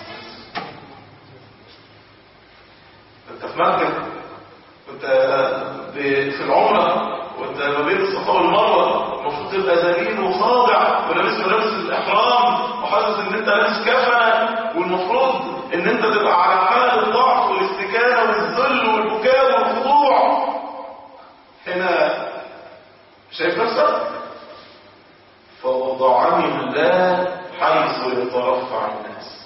Speaker 3: انت في مكة كنت في العمرة وانت ما بين الصفا والمروة المفروض تبقى ذليل وخاضع ولابس ملابس الإحرام وحاسس ان انت لابس كفنة والمفروض ان انت تبقى على حال الضعف والاستكانة والذل والبكاء والخضوع هنا شايف نفسك فوضعني الله حيث يترفع الناس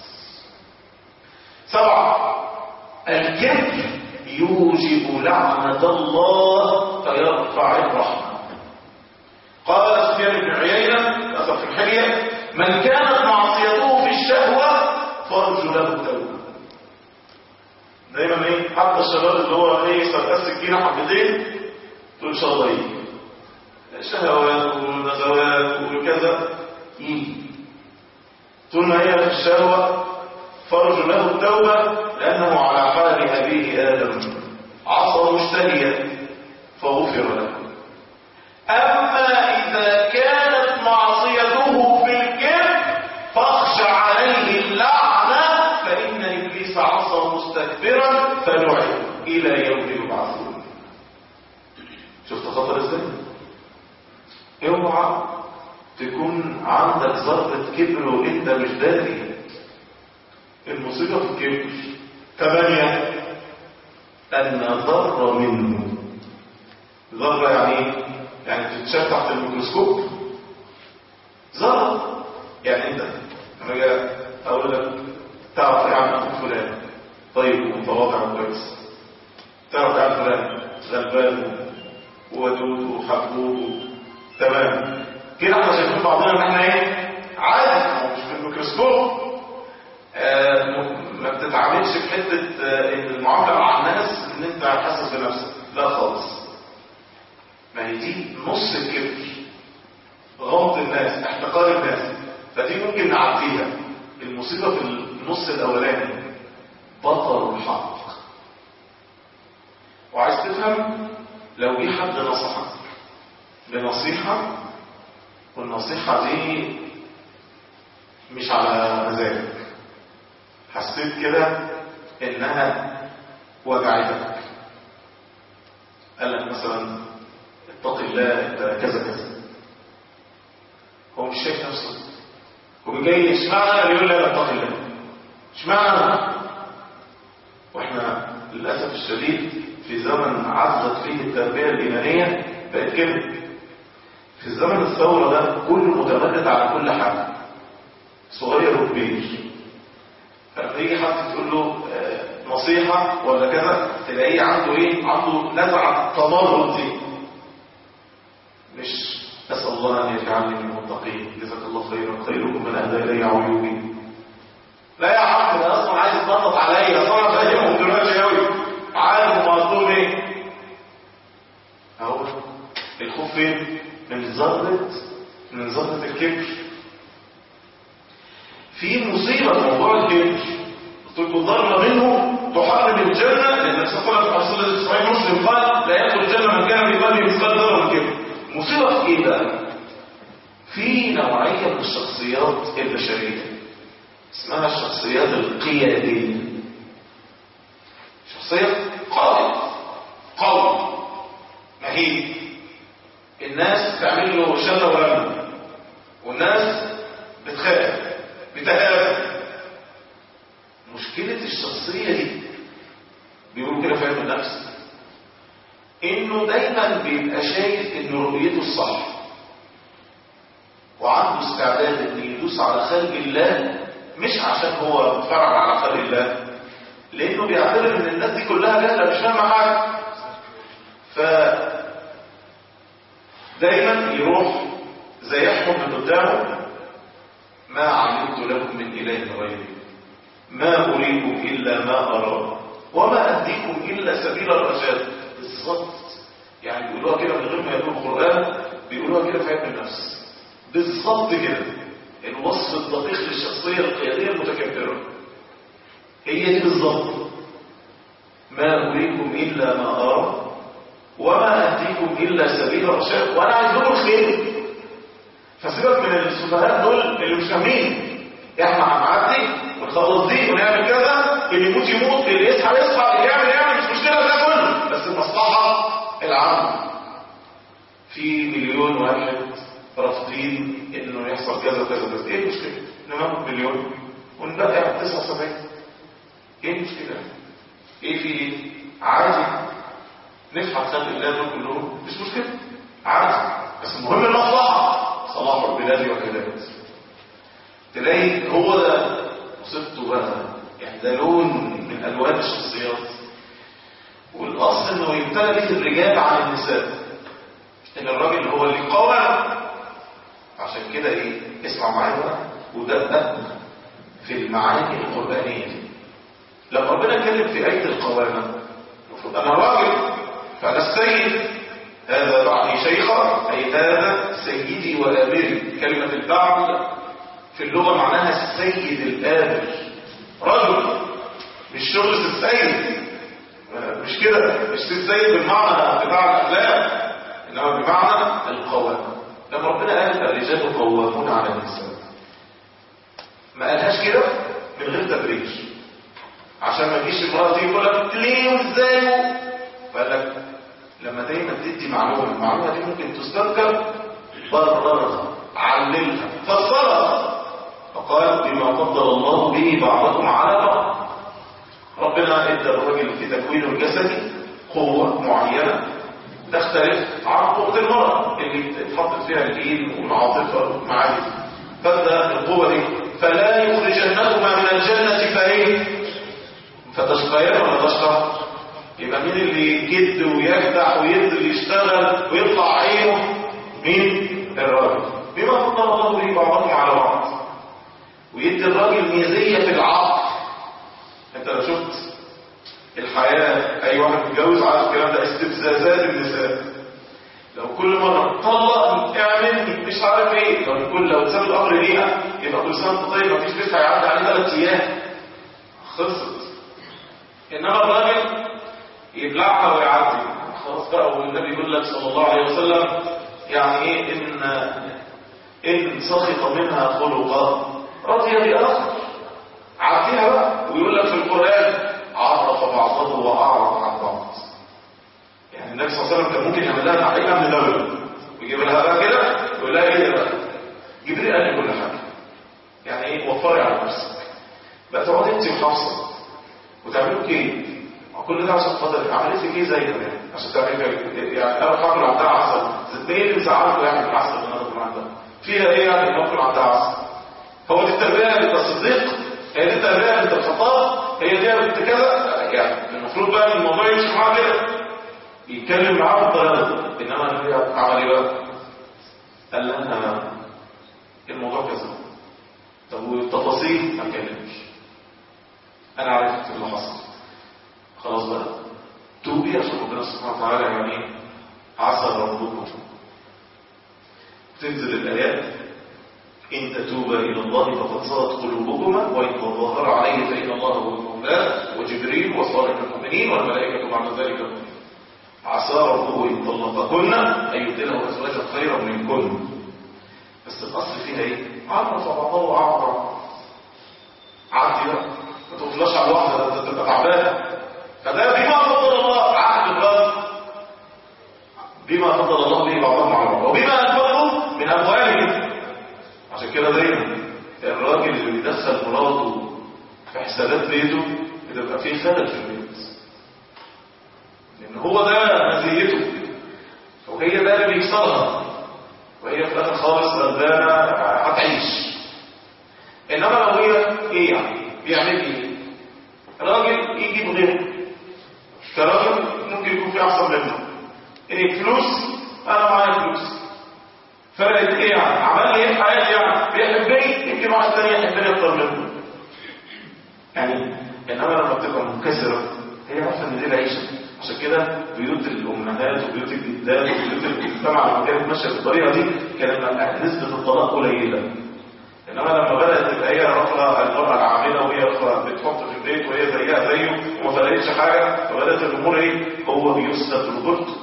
Speaker 3: سبعة الكبر يوجب لعنة الله فيرفع الرحمة قال سفيان بن عيينة أثر في الحلية من كانت معصيته في الشهوة فرج له توبة دايما ايه حتى الشباب اللي هو ايه سرقات سكينة حبتين تقول ان شاء الله ايه الشهوات والنزوات وكذا يجي طول ما هي في الشهوة فرج له التوبة لأنه على حال أبيه آدم عصى مشتهيا فغفر له أما إذا خطر ازاي اوعى تكون عندك ذرة كبر وانت مش داري المصيبة في الكبر ثمانية أن ذرة منه ذرة يعني ايه؟ يعني تتشاف تحت الميكروسكوب ذرة يعني انت لما اجي اقول لك تعرف ايه عن اخوك فلان طيب ومتواضع وكويس تعرف ايه عن فلان غلبان وودود وحبوب تمام كده احنا شايفين بعضنا ان احنا ايه عادي هو مش في الميكروسكوب آه م- ما بتتعاملش في حته آه ان المعامله مع الناس ان انت حاسس بنفسك لا خالص ما هي دي نص الكبر غمط الناس احتقار الناس فدي ممكن نعديها المصيبه في النص الاولاني بطل الحق وعايز تفهم لو جه حد نصحك بنصيحه والنصيحه دي مش على مزاجك حسيت كده انها وجعتك قال لك مثلا اتق الله انت كذا كذا هو مش شايف نفسه هو جاي اشمعنى اللي يقول لا اتق الله اشمعنى واحنا للاسف الشديد في زمن عزت فيه التربيه الايمانيه بقت كده في زمن الثوره ده كله متمدد على كل حاجه صغير وكبير فلما يجي حد تقول له آه، نصيحة ولا كذا تلاقيه عنده ايه عنده نزعة تمرد دي مش أسأل الله أن يجعلني من المتقين جزاك الله خيرا خيركم من أهدى إلي عيوبي لا يا عم ده أصلا عايز يتنطط عليا أصلا أنا فاهمهم دلوقتي أوي عارف هم قصدهم إيه أهو الخوف فين؟ من ذرة من ذرة الكبر في مصيبة في موضوع الكبر قلت لكم ضربة منه تحرم الجنة لأن النبي صلى الله عليه وسلم في صحيح مسلم قال لا يدخل الجنة من كان في قلبه مثقال ذرة من كبر مصيبة في إيه بقى؟ في نوعية من الشخصيات البشرية اسمها الشخصيات القيادية شخصية قائد قوي مهيب الناس تعمل له شلة ولمة والناس بتخاف بتهاب مشكلة الشخصية دي بيقولوا كده في علم النفس انه دايما بيبقى شايف ان رؤيته الصح وعنده استعداد ان يدوس على خلق الله مش عشان هو بيتفرج على خلق الله لانه بيعتبر ان الناس دي كلها جهله مش فاهمه حاجه ف دايما يروح زي يحكم من قدامه ما علمت لكم من اله غيري ما اريكم الا ما ارى وما اديكم الا سبيل الرشاد بالظبط يعني بيقولوها كده من غير ما يقولوا القران بيقولوها كده في علم النفس بالظبط كده الوصف الدقيق للشخصيه القياديه المتكبره هي دي بالظبط ما اريكم الا ما ارى وما اهديكم الا سبيل الرشاد وانا عايز لكم الخير فسيبك من السفهاء دول اللي مش فاهمين احنا هنعدي ونخلص دي ونعمل كذا اللي يموت يموت اللي يصحى يصحى اللي يعمل يعمل مش مشكله ده كله بس المصلحه العامه في مليون واحد رافضين انه يحصل كذا وكذا وكذا ايه المشكله؟ نموت مليون ونبقى 79 ايه المشكله؟ ايه في ايه؟ عادي نفحت خلق الله دول كلهم مش مشكله عادي بس المهم المصلحه صلاح البلاد والعباد تلاقي هو ده مصيبته بقى يعني ده لون من الوان الشخصيات والاصل انه يبتلى به الرجال عن النساء ان الراجل هو اللي قوى عشان كده ايه اسمع معايا بقى ودقق في المعاني القرانيه دي لما ربنا اتكلم في ايه القوامه المفروض انا راجل فانا السيد هذا بعدي شيخا أي هذا سيدي وآمري كلمة البعض في اللغة معناها السيد الآمر رجل مش شغل السيد مش كده مش السيد بالمعنى بتاع الأخلاق إنما بمعنى القوامة لما ربنا قال الرجال قوامون على النساء ما قالهاش كده من غير تبرير عشان ما تجيش المرأة دي تقول لك ليه وازاي فقال لك لما دايما تدي معلومة المعلومة دي ممكن تستذكر بررها علمها فسرها فقال بما فضل الله به بعضكم على بعض ربنا ادى الرجل في تكوينه الجسدي قوة معينة تختلف عن قوة المرأة اللي اتحطت فيها الإيد والعاطفة والمعارف فادى القوة دي فلا يخرجنكما من الجنة فايه فتشقيان ولا تشقى يبقى مين اللي يجد ويجدع ويقدر يشتغل ويطلع عينه مين الراجل بما فضل الله به بعضكم على بعض ويدي الراجل ميزيه في العقل انت لو شفت الحياه اي واحد متجوز عارف الكلام ده استفزازات النساء لو كل مره طلق اعمل مش عارف ايه لو كل لو تساب الامر ليها يبقى كل سنه وانت طيب مفيش بيت هيعدي عليه ثلاث ايام خلصت انما الراجل يبلعها ويعدي خلاص بقى والنبي يقول لك صلى الله عليه وسلم يعني ايه ان ان سخط منها خلقا رضي باخر عديها بقى ويقول لك في القران عرف بعضه واعرض عن بعض يعني النبي صلى الله عليه وسلم كان ممكن يعمل لها تعليق من الاول ويجيب لها بقى كده ويقول لها ايه بقى جبريل قال لي كل حاجه يعني ايه وفري على نفسك بقى تقعدي انت وحافظه وتعملوا ايه كل ده عشان خاطر عملت لك ايه زي ده عشان تعمل يعني انا فاكر عندها عسل مين اللي زعلته يعني العسل اللي انا كنت عندها فيها ايه يعني المفروض عندها عسل هو دي التربيه للتصديق هي دي التربيه للخطاب هي دي بنت كذا يعني المفروض بقى الموضوع يمشي معاه كده يتكلم معاه بالطريقه دي انما النبي عمل ايه بقى؟ قال لها الموضوع كذا طب والتفاصيل ما اتكلمش انا عرفت اللي حصل خلاص بقى توبي عشان ربنا سبحانه وتعالى يعني عسى ربكم تنزل الآيات إن تتوبا إلى الله فقد صارت قلوبكما وإن تظاهر عليه فإن الله هو المولى وجبريل وصالح المؤمنين والملائكة بعد ذلك المؤمنين عسى ربه إن طلقكن أن يبدله أزواجا خيرا منكن بس الأصل فيها إيه؟ عرف بعضه وأعرف عدي بقى ما تقفلاش على الواحدة ده تبقى تعبانة فده بما فضل الله عهد الرب بما فضل الله به بعضهم على بعض وبما انفقوا من اموالهم عشان كده دايما الراجل اللي بيدخل مراته في حسابات بيته بتبقى فيه خلل في البيت لان هو ده مزيته وهي ده اللي بيكسرها وهي في الاخر خالص غلبانه هتعيش انما لو هي ايه يعني بيعمل ايه راجل يجيب غيره كراجل ممكن يكون في احسن منه ايه فلوس انا معايا فلوس فرقت ايه يعني عمل لي ايه في حياتي يعني بيحبني يمكن واحد تاني يحبني اكتر منه يعني انما لما بتبقى منكسره هي عارفه ان دي العيشه عشان كده بيوت الامهات وبيوت الجدات وبيوت المجتمع لما كانت ماشيه بالطريقه دي كانت نسبه الطلاق قليله انما لما بدات تبقى هي اخرى المراه العامله وهي اخرى بتحط في البيت وهي زيها زيه وما فرقتش حاجه فبدات الامور ايه هو بيسلب رجولته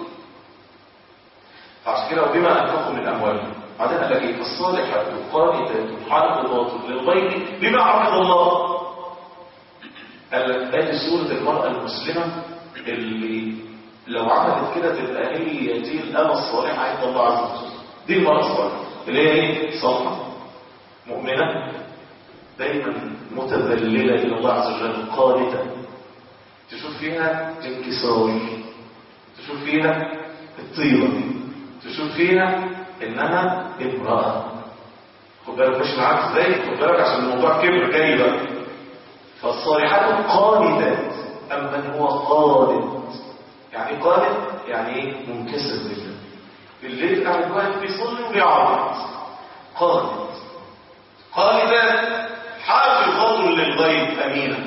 Speaker 3: عشان كده وبما انفقوا من اموالهم بعدين قال لك ايه الصالحات القانتات حافظات للغيب بما عقد الله قال لك ادي سوره المراه المسلمه اللي لو عملت كده تبقى هي دي الامه الصالحه عند الله عز وجل دي المراه الصالحه اللي هي ايه صالحه مؤمنة دايما متذللة إلى الله عز وجل قانتة تشوف فيها انكسار تشوف فيها الطيبة تشوف فيها إنها امرأة خد بالك مش معاك ازاي خد بالك عشان الموضوع كبر جاي بقى فالصالحات قانتات أما من هو قانت يعني قانت يعني ايه منكسر لله بالليل قاعد واحد بيصلي وبيعرض قانت قائدا حافظة للغيب أمينة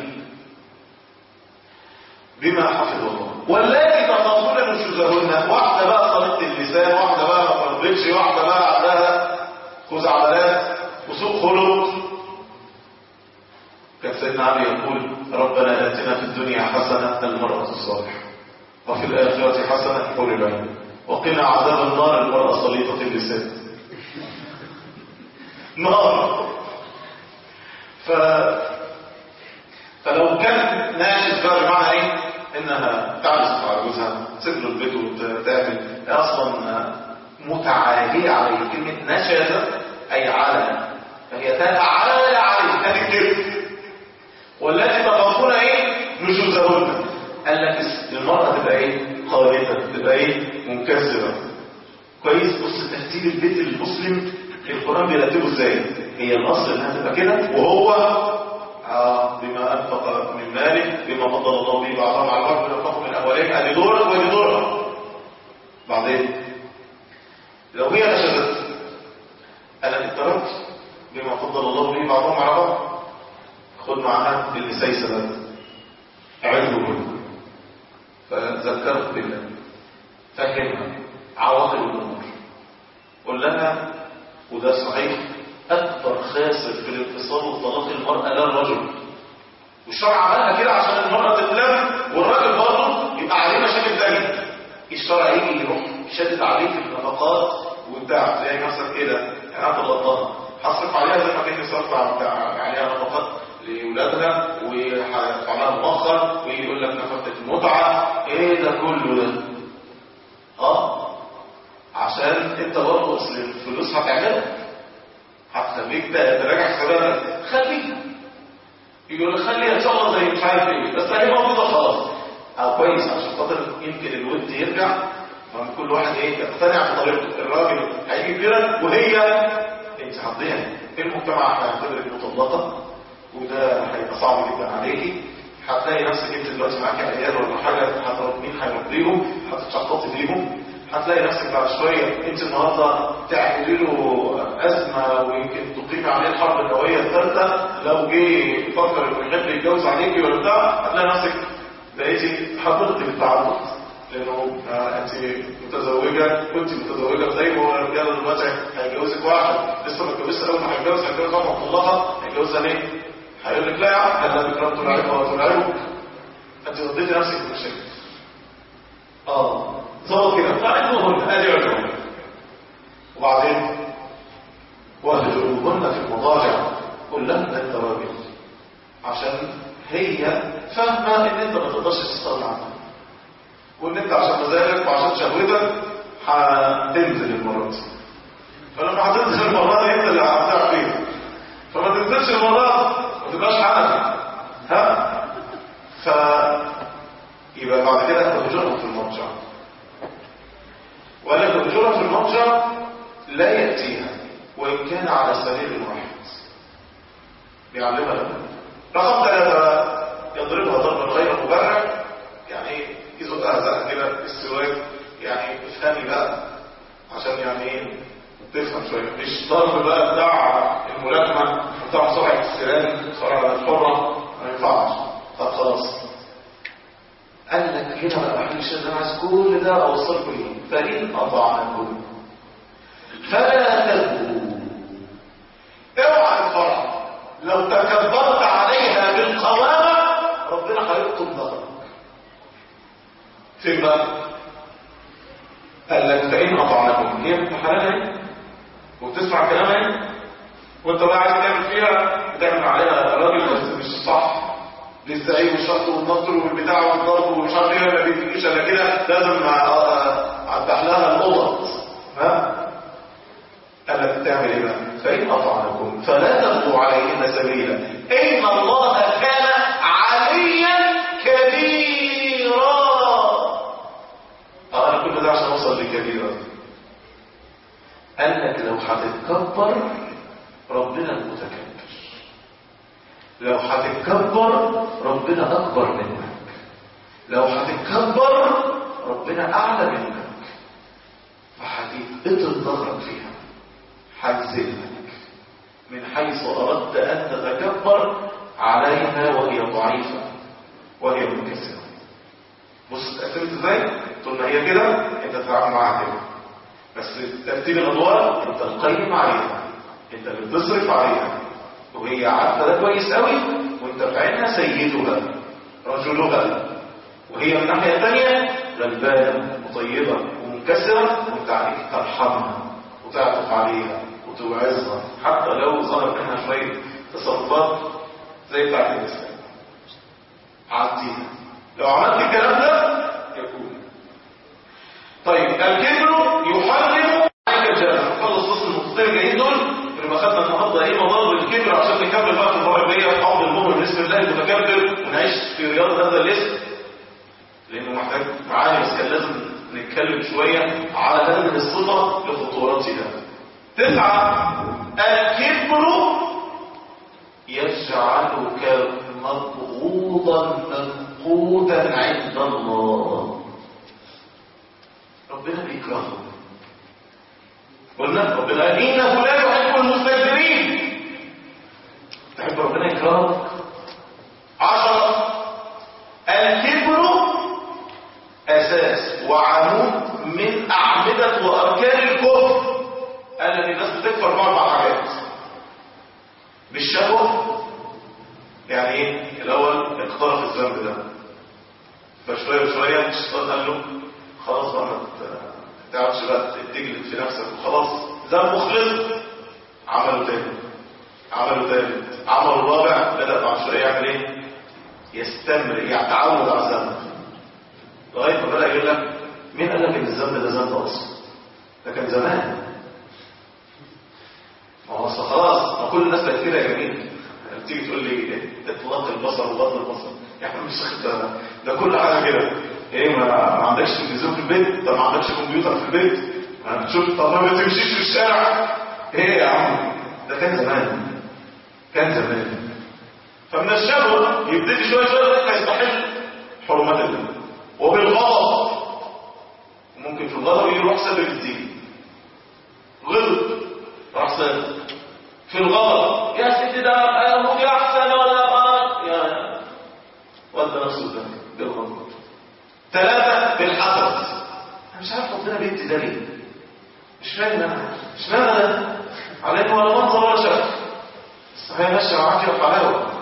Speaker 3: بما حفظ الله واللاتي تخافون نشوزهن واحدة بقى طريقة اللسان واحدة بقى ما فرضتش واحدة بقى عندها خزعبلات وسوء خلق كان سيدنا علي يقول ربنا آتنا في الدنيا حسنة المرأة الصالحة وفي الآخرة حسنة حور العين وقنا عذاب النار المرأة صليطة اللسان نار ف... فلو كان ناشز بقى بمعنى ايه انها تعرف على جوزها هتسيب له البيت وتعمل اصلا متعالية عليه كلمة نشز اي على فهي تتعالى عليه تذكر والتي تخافون ايه نشوزهن قال لك المرأة تبقى ايه قانتة تبقى ايه منكسرة كويس بص ترتيب البيت المسلم القرآن بيرتبه ازاي هي الاصل انها تبقى كده وهو آه بما انفق من ماله بما فضل الله به بعضهم على بعض من انفقوا من اموالهم ادي دورك وادي دورك بعدين لو هي نشدت انا اتركت بما فضل الله به بعضهم على بعض خد معاها الاسيسه ده اعده فذكرت بالله فهمها عواقب الامور قل لها وده صحيح اكبر خاسر في الانفصال والطلاق المراه لا الرجل والشرع عملها كده عشان المراه تتلم والراجل برضه يبقى عليه مشاكل تانية الشرع يجي يروح شدد عليه في النفقات وبتاع تلاقي نفسك كده يعني انت غلطان هصرف عليها زي ما كان صرف عليها نفقات لاولادها وهيدفع لها مؤخر ويقول لك نفقه المتعه ايه ده كله ده اه عشان انت برضه اصل الفلوس هتعملها هتخليك تراجع حساباتك خليها يقول لك خليها ان شاء الله زي مش عارف ايه بس هي موجوده خلاص او كويس عشان خاطر يمكن الود يرجع فكل واحد ايه يقتنع بطريقته الراجل هيجي كبيرا وهي انت هتضيع المجتمع هيعتبرك مطلقه وده هيبقى صعب جدا عليكي هتلاقي نفسك انت دلوقتي معاكي عيال ولا حاجه هتروح مين هيربيهم هتتشخصي فيهم هتلاقي نفسك بعد شويه انت النهارده تعملي له ازمه ويمكن تقيمي عليه الحرب النوويه الثالثه لو جه يفكر انه يحب يتجوز عليكي ولا بتاع هتلاقي نفسك بقيتي حضرتك بالتعرض لانه انت متزوجه وانت متزوجه زي ما هو الرجاله دلوقتي هيجوزك واحد لسه ما اتجوزش اول ما هيتجوز هيتجوز واحده مطلقه هيتجوزها ليه؟ هيقول لك لا يا عم هل بكرة تلعبها وتلعبك انت رديتي نفسك بالمشاكل اه ظبط كده فعندهم ادي عندهم وبعدين واهجروهن في المضاجع قل لهم انت راجل عشان هي فاهمه ان انت ما تقدرش تستغنى عنها وان انت عشان مزاجك وعشان شهوتك هتنزل المره دي فلما هتنزل المره دي انت اللي هتعرف فيها فما تنزلش المره ما تبقاش حنفي ها ف يبقى بعد كده تهجرهم في المضجع ولا تهجرها في المضجع لا يأتيها وإن كان على سرير واحد بيعلمها لها رقم ثلاثة يضربها ضربا غير مبرر يعني يزقها زقة كده السواك يعني افهمي بقى عشان يعني ايه تفهم شوية مش ضرب بقى بتاع الملاكمة بتاع سرعة السلام سرعة الحرة ما ينفعش طب خلاص قال لك هنا بقى محل الشيء انا عايز كل ده اوصلكم ليه فإن أطعنكم فلا تبغوا اوعى الفرح لو تكبرت عليها بالقوامة ربنا هيقطم ظهرك فين بقى قال لك فإن أطعنكم هي بنت حلال وبتسمع كلامها وانت بقى عايز تعمل فيها بتعمل عليها راجل بس مش صح للزعيم والشط والنطر والبتاع والضرب ومش عارف ايه ما بيجيش الا كده لازم افتح لها القطط ها قال لك تعمل ايه بقى فان اطعنكم فلا تبغوا عليهن سبيلا ان الله كان عليا كبيرا اه انا كل ده عشان اوصل لكبيرا قال لك لو هتتكبر ربنا المتكبر لو هتتكبر ربنا اكبر منك لو هتتكبر ربنا اعلى منك فهتقتل ظهرك فيها هتذلك من حيث اردت ان تتكبر عليها وهي ضعيفه وهي منكسره بص اتقسمت ازاي طول ما هي كده انت تتعامل معاها كده بس ترتيب الادوار انت القيم عليها انت اللي بتصرف عليها وهي عارفه ده كويس قوي وانت في عينها سيدها رجلها وهي من الناحيه الثانيه غلبانه وطيبه ومنكسره وانت عليك ترحمها وتعطف عليها وتوعظها حتى لو ظهر منها شويه تصرفات زي بتاعت النساء عديها لو عملت الكلام ده يكون طيب الكبر يحرم عليك الجنة خلص وصل النقطتين الجايين دول لما خدنا النهارده ايه مضار الكبر عشان نكمل بقى في المره الجايه في حوض المؤمن باسم الله المتكبر ونعيش في رياض هذا الاسم لانه محتاج معاني بس كان لازم نتكلم شويه على هذه الصفه لخطورتها تسعه الكبر يجعلك مبغوضا منقودا عند الله ربنا بيكرهه قلنا ربنا قال انه لا يحب المستكبرين تحب ربنا يكرهك عشرة الكبر اساس وعمود من اعمدة واركان الكفر قال ان الناس بتكفر باربع حاجات بالشهوة يعني ايه الاول اقترف الذنب ده فشوية بشوية الشيطان قال له خلاص بقى ما تعرفش بقى تجلد في نفسك وخلاص ذنب خلص عملوا تاني عملوا تالت عملوا رابع بدأ بعد شوية يعمل ايه يستمر يتعود على الذنب لغاية ما بدأ يقول لك مين قال لك ان الذنب ده ذنب اصلا ده كان زمان ما هو اصل خلاص ما كل الناس بقت كده يا جميل تيجي تقول لي اطلاق البصر وغض البصر يا عم مش ده ده كل حاجه كده ايه ما, ما عندكش تلفزيون في البيت طب ما عندكش كمبيوتر في البيت ما بتشوف طب ما بتمشيش في الشارع ايه يا عم ده كان زمان كان زمان فمن الشهوة يبتدي شوية شوية لغاية ما يستحل حرمات الله وبالغضب ممكن في الغضب يروح سبب الدين غضب راح سبب في الغضب يا سيدي ده ابوك احسن ولا غلط يا ودى نفسه ده بالغضب ثلاثة بالحسد انا مش عارف ربنا بيدي ده ليه مش فاهم انا مش فاهم انا عليك ولا منظر ولا شكل بس هي ماشيه معاك يا حلاوه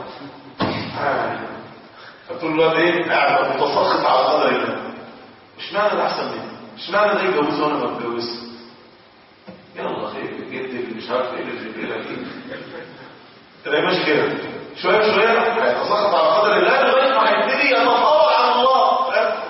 Speaker 3: فطول الوقت ايه قاعد متسخط على قدر الله مش معنى ده احسن مني مش معنى ده يتجوزه وانا ما اتجوزش يلا خير جد اللي مش عارف ايه اللي في لك ايه تلاقي ماشي كده شويه بشويه هيتسخط على قدر الله لغايه ما هيبتدي يتطاول على الله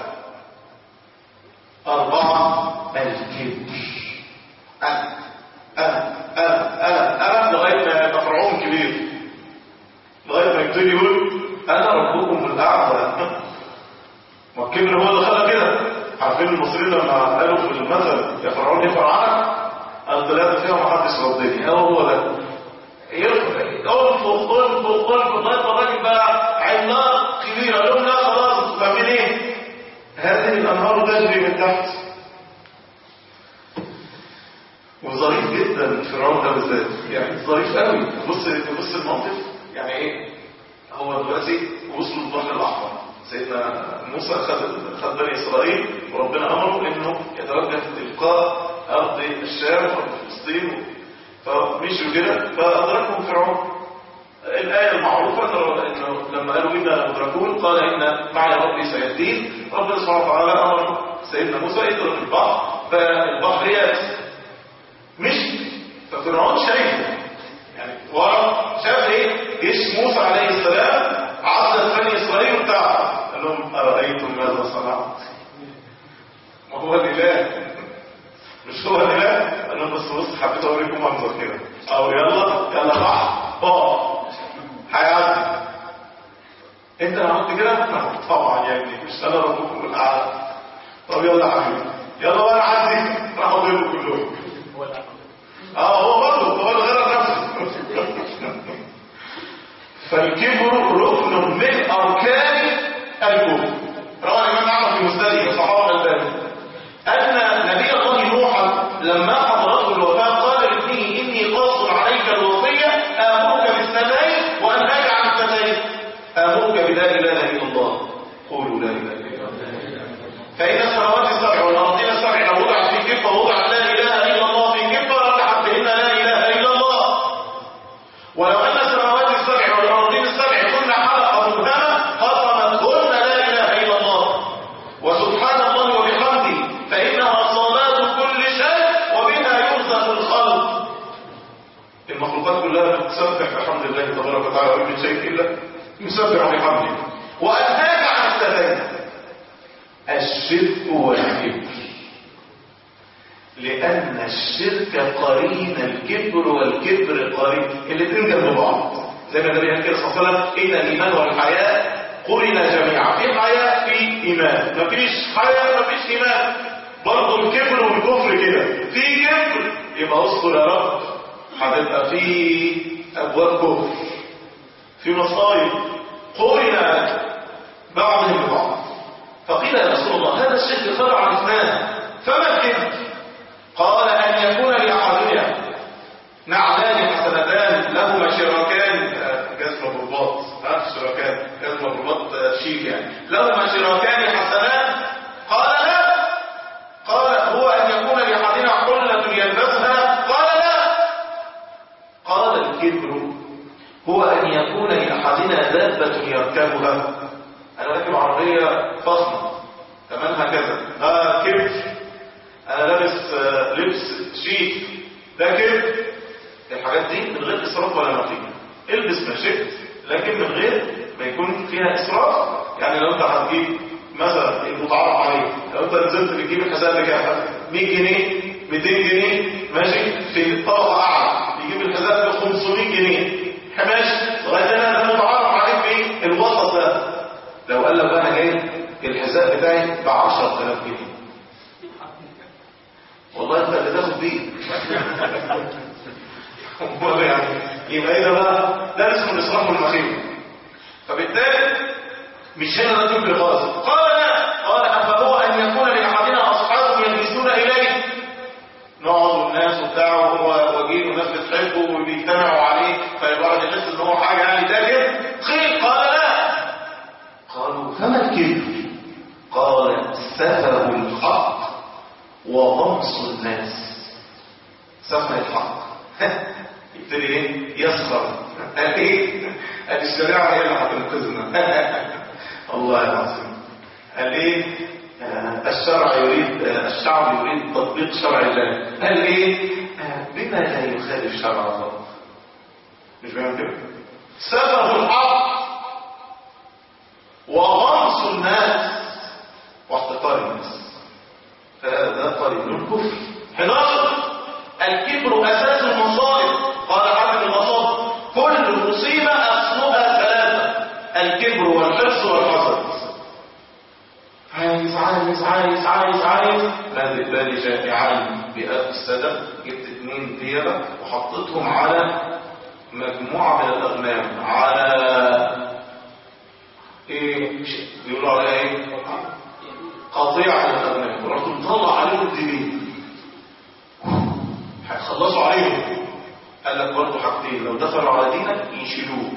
Speaker 3: أربعة الكبر أنا أنا أنا أنا أنا لغاية ما يبقى فرعون كبير لغاية ما يبتدي يقول أنا ربكم الأعلى ما الكبر هو اللي خلق كده عارفين المصريين لما قالوا في المثل يا فرعون يا فرعونك قال ثلاثة فيها ما حدش ردني هو هو ده يرفع انفخ انفخ انفخ لغاية ما الراجل بقى عملاق كبير قال لهم لا خلاص انتوا فاهمين ايه؟ هذه الأنهار تجري من تحت وظريف جدا فرعون ده بالذات يعني ظريف قوي بص بص الموقف يعني ايه هو دلوقتي وصلوا البحر الاحمر سيدنا موسى خد خد بني اسرائيل وربنا امره انه يتوجه تلقاء ارض الشام وارض فلسطين فمشوا كده فادركهم فرعون الآية المعروفة إنه لما قالوا إنا مدركون قال إن معي ربي سيهدين ربنا سبحانه وتعالى أمر سيدنا موسى يضرب البحر فالبحر يأتي مشي ففرعون شايف يعني ورا شاف ايه جيش موسى عليه السلام عدت بني اسرائيل بتاعه قال لهم ارايتم ماذا صنعت ما هو الاله مش هو الاله قال لهم بس بص حبيت اوريكم منظر كده او يلا يلا بحر اه هيعدي انت اللي عملت كده طبعا يا ابني مش انا ربكم الاعلى طب يلا يا حبيبي يلا بقى عدي راح اضربه كلهم اه هو برضه هو اللي غير نفسه فالكبر ركن من اركان الكفر روى الامام احمد في مسنده صحابه الباني ان نبي الله نوح لما حضرته الوفاه قال لابنه اني قاص عليك الوصيه امرك بالثناء وانهاك عن الثناء امرك بلا اله الا الله قولوا لا اله الا الله فان السماوات السبع والارضين السبع لو وضعت في كفه وضعت لا اله الا الله في كفه رجحت بهن لا اله الا الله ولو ان السماوات السبع والارضين السبع كن حلقه مبهمه قسمتهن لا اله الا الله وسبحان الله وبحمده فانها صلاه كل شيء وبها يرزق الخلق المخلوقات كلها تسبح بحمد الله تبارك وتعالى ومن شيء الا يسبح بحمده وانهاك عن التدين الشرك والكبر لأن الشرك قرين الكبر والكبر قرين الاثنين جنب بعض زي ما النبي قال كده صلى الله عليه وسلم إن الإيمان والحياء قرنا جميعا في حياء في إيمان مفيش حياء مفيش إيمان برضه الكبر والكفر كده في كبر يبقى اصبر يا رب هتبقى في أبواب كفر في مصائب قرنا بعضهم ببعض فقيل يا رسول الله هذا الشرك خرع عن اثنان فما الكبر قال أن يكون لأحدنا نعلان حسنتان لهما شراكان جزم برباط ها شراكان جزم برباط شيك يعني لهما شراكان حسنات قال لا قال هو أن يكون لأحدنا حلة يلبسها قال لا قال الكبر هو أن يكون لأحدنا دابة يركبها أنا راكب عربية فخمة تمام هكذا آه كبر انا لابس آه، لبس شيك ده كده الحاجات دي من غير اسراف ولا نقيه البس ما شئت لكن من غير ما يكون فيها اسراف يعني لو انت هتجيب مثلا المتعارف عليه لو انت نزلت بتجيب الحذاء بكام 100 جنيه 200 جنيه ماشي في طبقه اعلى يجيب الحذاء ب 500 جنيه ماشي لغايه هنا ده متعارف عليه في الوسط ده لو قال لك بقى انا جايب الحذاء بتاعي ب 10000 جنيه والله انت اللي تاخد بيه امال يعني يبقى ايه ده بقى ده اسمه الاسراف والمخيل فبالتالي مش هنا ده كبر خالص قال لا قال افهو ان يكون لاحدنا اصحاب يجلسون اليه نقعد الناس وبتاع وهو وجيه والناس بتحبه وبيجتمعوا عليه فالواحد يحس ان هو حاجه يعني ده كده قيل قال لا قالوا فما الكبر قال سفه الحق وغمص الناس سفه الحق يبتدي ايه يسخر قال ايه قال الشريعه هي اللي هتنقذنا الله العظيم قال ايه آه، الشرع يريد آه، الشعب يريد تطبيق شرع الله قال ايه آه، بما لا يخالف شرع الله مش بيعمل كده سفه الحق وغمص الناس واحتقار الناس فهذا طريق الكفر 11 الكبر اساس المصائب قال حاتم الغصاب كل مصيبه اصلها ثلاثه الكبر والحرص والحسد عايز عايز عايز عايز عايز نادي بالي جائعين بأفسدة جبت اتنين ديابة وحطيتهم على مجموعة من الأغنام على ايه بيقولوا عليها ايه قطيع من الأغنام ورحت مطلع عليهم الدبيب هيخلصوا عليهم قال لك برضه حاجتين لو دخلوا على دينك يشيلوه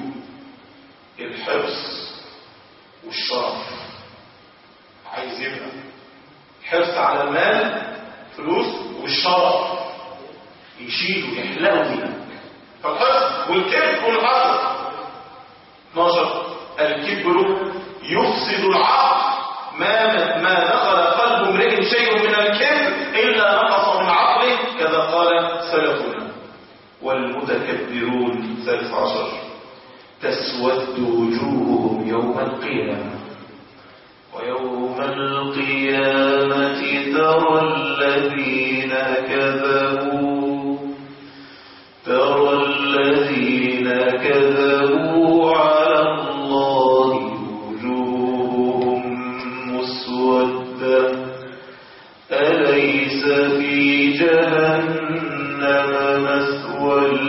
Speaker 3: الحرص والشرف عايز يبقى حرص على المال فلوس والشرف يشيلوا يحلقوا دينك فالحرص والكبر والحسد 12 الكبر يفسد العقل ما ما دخل قلب امرئ شيء من الكبر الا نقص من عقله كذا قال سلفنا والمتكبرون ثالث عشر تسود وجوههم يوم القيامه ويوم القيامة ترى الذين كذبوا ترى الذين كذبوا على الله وجوههم مسودة أليس في جهنم مثوى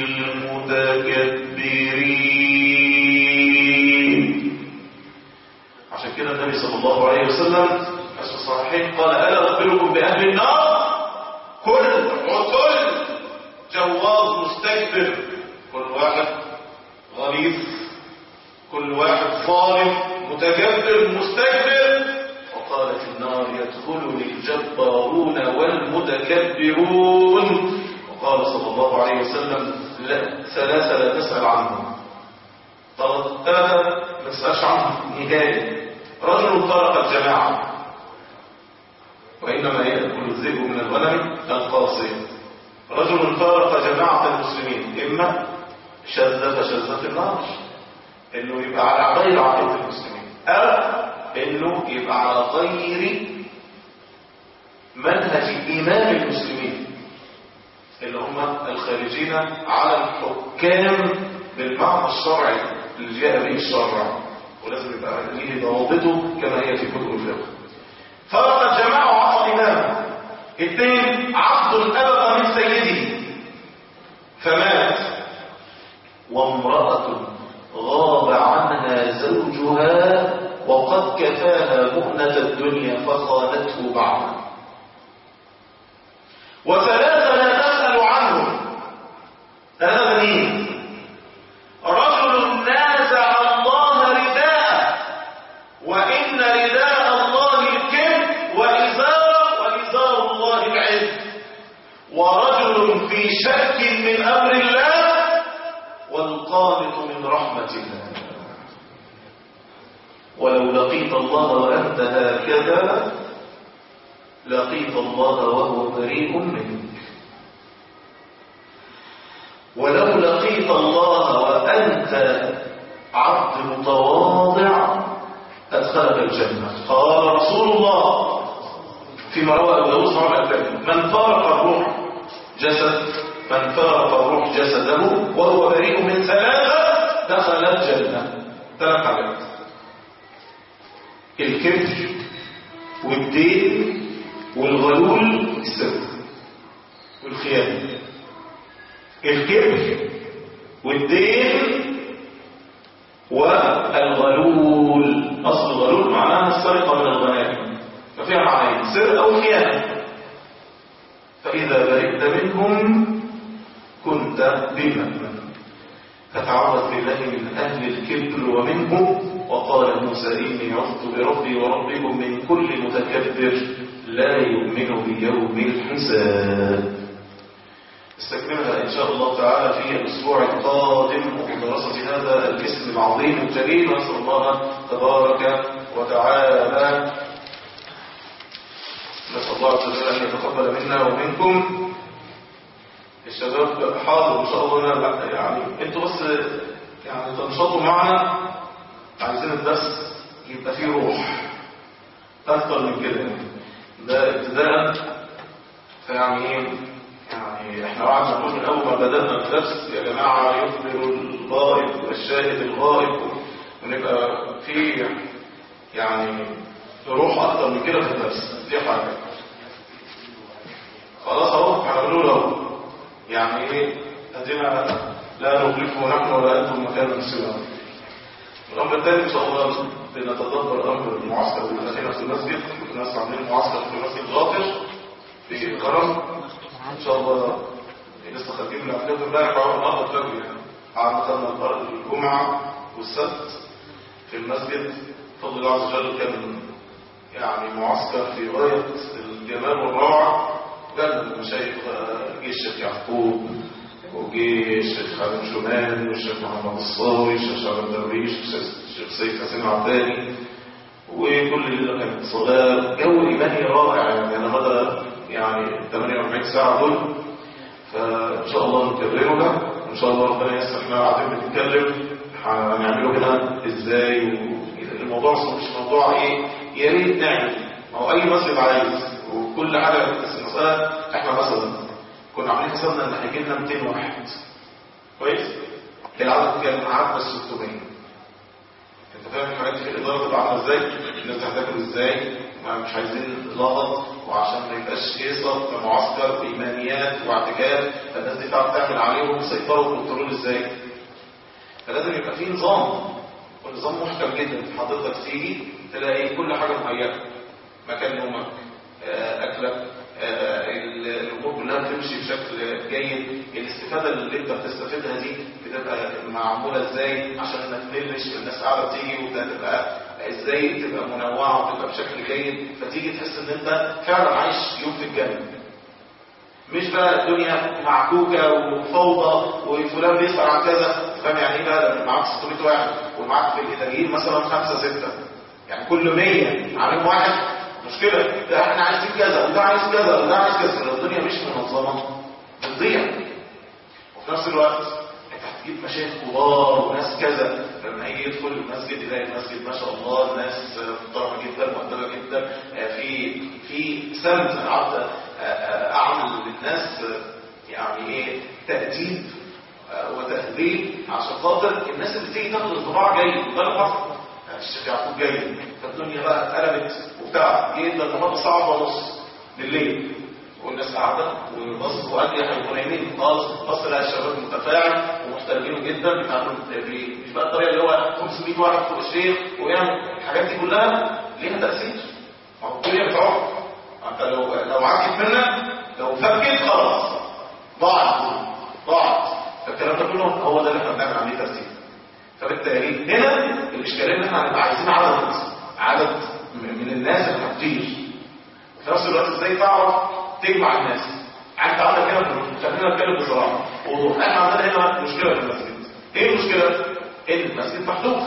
Speaker 3: للمتكبرين عشان كده النبي صلى الله عليه وسلم في الصحيحين قال ألا أخبركم بأهل النار كل عتل جواز مستكبر كل واحد غليظ كل واحد ظالم متكبر مستكبر وقال في النار يدخل الجبارون والمتكبرون وقال صلى الله عليه وسلم لا ثلاثة لا تسأل عنهم ثلاثة ما تسألش عنهم نهائي رجل طرق الجماعة وإنما يأكل الذئب من الغنم القاصية رجل فارق جماعة المسلمين إما شذ فشذ في النار إنه يبقى على غير عقيدة المسلمين أو إنه يبقى على غير منهج إمام المسلمين اللي هم الخارجين على الحكام بالمعنى الشرعي اللي جاء به الشرع ولازم يبقى ليه ضوابطه كما هي في كتب الفقه فرق جماعة وعصى إمامه اثنين عبد أبقى من سيده فمات وامرأة غاب عنها زوجها وقد كفاها مؤنة الدنيا فخانته بعدا وثلاثة لا تسأل عنهم ثلاثة مين رجل نازع الله رداءه وإن رداء الله الكبر وإزار وإزار الله العز ورجل في شك من أمر الله والقانط من رحمة الله ولو لقيت الله وأنت هكذا لقيت الله وهو بريء منك ولو لقيت الله وأنت عبد متواضع أدخلك الجنة قال رسول الله فيما روى أبو داود صلى الله عليه وسلم من فارق الروح جسد من فارق الروح جسده وهو بريء من ثلاثة دخل الجنة ثلاث حاجات الكبر والدين والغلول السر والخيانة الكبر والدين والغلول أصل الغلول معناها السرقة من الغنائم ففيها معنيين سر أو خيانة فإذا برئت منهم كنت بمن فتعوذ بالله من أهل الكبر ومنهم وقال موسى إني عذت بربي وربكم من كل متكبر لا يؤمن بيوم الحساب استكملها إن شاء الله تعالى في الأسبوع القادم ودراسة هذا الاسم العظيم الجليل نسأل الله تبارك وتعالى نسأل الله عز وجل أن يتقبل منا ومنكم الشباب حاضر إن شاء الله لا يعني انتوا بس يعني تنشطوا معنا عايزين الدرس يبقى فيه روح أكتر من كده ده ابتداء فيعني ايه يعني احنا وعدنا نقول من اول ما بدأنا الدرس يا جماعة يخبر الغائب والشاهد الغائب ونبقى في يعني روح اكتر من كده في الدرس دي حاجة خلاص اهو هنقول له يعني ايه ادينا لا نغلقه نحن ولا انتم مكان سوى الامر الثاني ان شاء الله بنتدبر امر المعسكر اللي داخلنا في المسجد الناس عاملين معسكر في مسجد غافر في الكرم ان شاء الله لسه خارجين من الاعتكاف امبارح بعد النهارده الفجر يعني قعدنا خدنا الجمعه والسبت في المسجد بفضل الله عز وجل كان يعني معسكر في غايه الجمال والروعه جالنا المشايخ جيش الشيخ يعقوب وجي الشيخ خالد شومان والشيخ محمد الصاوي والشيخ شعب درويش والشيخ سيد حسين عبداني وكل اللي كانت صغار جو إيماني رائع يعني أنا مدى يعني 48 ساعة دول فإن شاء الله نكرره ده وإن شاء الله ربنا يسر احنا قاعدين بنتكلم هنعمله هنا ازاي الموضوع مش موضوع ايه يا ريت نعمل ما هو اي مسجد عايز وكل حاجه بس المساله احنا مثلا كنا عاملين حسابنا ان هيجي لنا 200 واحد كويس العدد كان عدى ال 600 انت فاهم الحاجات دي في الاداره تبقى عامله ازاي الناس هتاكل ازاي ما مش عايزين لغط وعشان ما يبقاش هيصه في معسكر بايمانيات واعتكاف فالناس دي تعرف تعمل عليهم سيطروا وكنترول ازاي فلازم يبقى في نظام ونظام محكم جدا حضرتك تيجي تلاقي كل حاجه مهيئه مكان نومك اكلك الامور كلها بتمشي بشكل جيد الاستفاده اللي انت بتستفيدها دي بتبقى معموله ازاي عشان ما تملش الناس قاعده تيجي وتبقى ازاي تبقى منوعه وتبقى بشكل جيد فتيجي تحس ان انت فعلا عايش يوم في الجنه مش بقى الدنيا معكوكه وفوضى وفلان بيسأل عن كذا فاهم يعني ايه بقى لما معاك 600 واحد ومعاك في الاداريين مثلا خمسه سته يعني كل 100 عليهم واحد مشكلة ده احنا عايزين كذا وده عايز كذا وده عايز كذا لو الدنيا مش منظمة بتضيع وفي نفس الوقت انت هتجيب مشايخ كبار وناس كذا لما يجي يدخل المسجد يلاقي المسجد ما شاء الله الناس محترمه جدا مؤدبه جدا آه، في في سمت انا قعدت آه، آه، اعمل للناس آه، يعني ايه تاديب آه، وتهذيب عشان خاطر الناس اللي تيجي تاخد انطباع جيد ده اللي حصل يعني الشيخ يعقوب جاي فالدنيا بقى اتقلبت وبتاع جه ده النهارده ساعه ونص بالليل والناس قاعده والبص وقال لي هيبقوا نايمين خالص البص لقى الشباب متفاعل ومحترمين جدا بيتعاملوا ب- مش بقى الطريقه اللي هو 500 واحد فوق الشيخ ويعمل الحاجات دي كلها ليها تاثير ما هو الدنيا بتعوق انت لو لو عكت منك لو فكت خلاص ضاعت ضاعت فالكلام ده كله هو ده اللي احنا بنعمل عليه ترتيب فبالتالي هنا الاشكاليه ان احنا هنبقى عايزين عدد عدد من الناس اللي هتطير في نفس الوقت ازاي تعرف تجمع الناس انت عندك هنا خلينا نتكلم بصراحه وضوح احنا عندنا هنا مشكله في المسجد ايه المشكله ان المسجد محذوف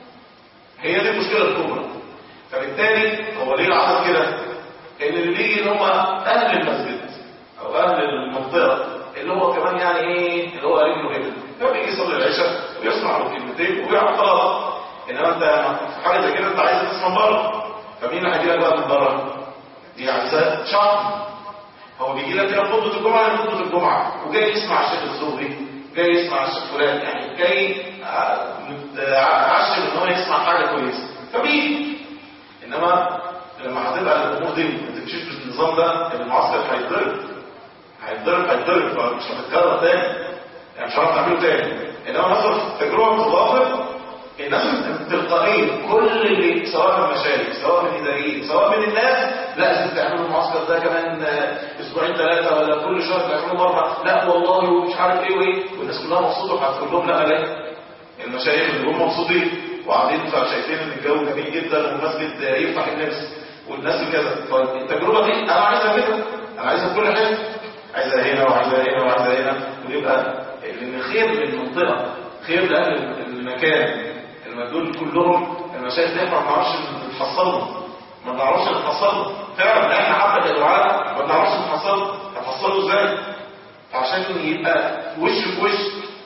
Speaker 3: هي دي المشكله الكبرى فبالتالي هو ليه العدد كده ان اللي بيجي ان هم اهل المسجد او اهل المنطقه اللي هو كمان يعني ايه اللي هو قريب له كده فبيجي يصلي العشاء ويسمع له كلمتين ويعرف خلاص انما انت في حاجه زي كده انت عايز تسمع بره فمين اللي هيجي لك بقى من بره دي عايزاه شعب هو بيجي لك كده في خطبه الجمعه يعني خطبه الجمعه وجاي يسمع الشيخ الزهري جاي يسمع الشيخ فلان يعني جاي آه، مت- آه، عشم ان هو يسمع حاجه كويسه فبيجي انما لما هتبقى الامور دي ما تمشيش بالنظام ده المعسكر هيتضرب هيتضرب هيتضرب فمش هتتكرر تاني يعني مش هنعرف نعمله تاني انما مثلا في التجربه المتضافر الناس تلقائيا كل اللي سواء من المشايخ سواء من الاداريين سواء من الناس لا لازم تعملوا المعسكر ده كمان آه، اسبوعين ثلاثه ولا كل شهر تعملوا مره لا والله ومش عارف ايه وايه والناس كلها مبسوطه وهتقول لهم لا ليه المشايخ اللي هم مبسوطين وقاعدين فشايفين ان الجو جميل جدا والمسجد يفتح النفس والناس كذا فالتجربه دي انا عايزها كده انا عايزها في كل حته عايزها هنا وعايزها هنا وعايزها هنا ويبقى لان خير للمنطقه خير لاهل المكان لما دول كلهم المشايخ دي احنا ما بنعرفش نحصلهم ما بنعرفش نحصلهم فعلا احنا حتى كدعاء ما بنعرفش نحصلهم هنحصله ازاي عشان يبقى وش في وش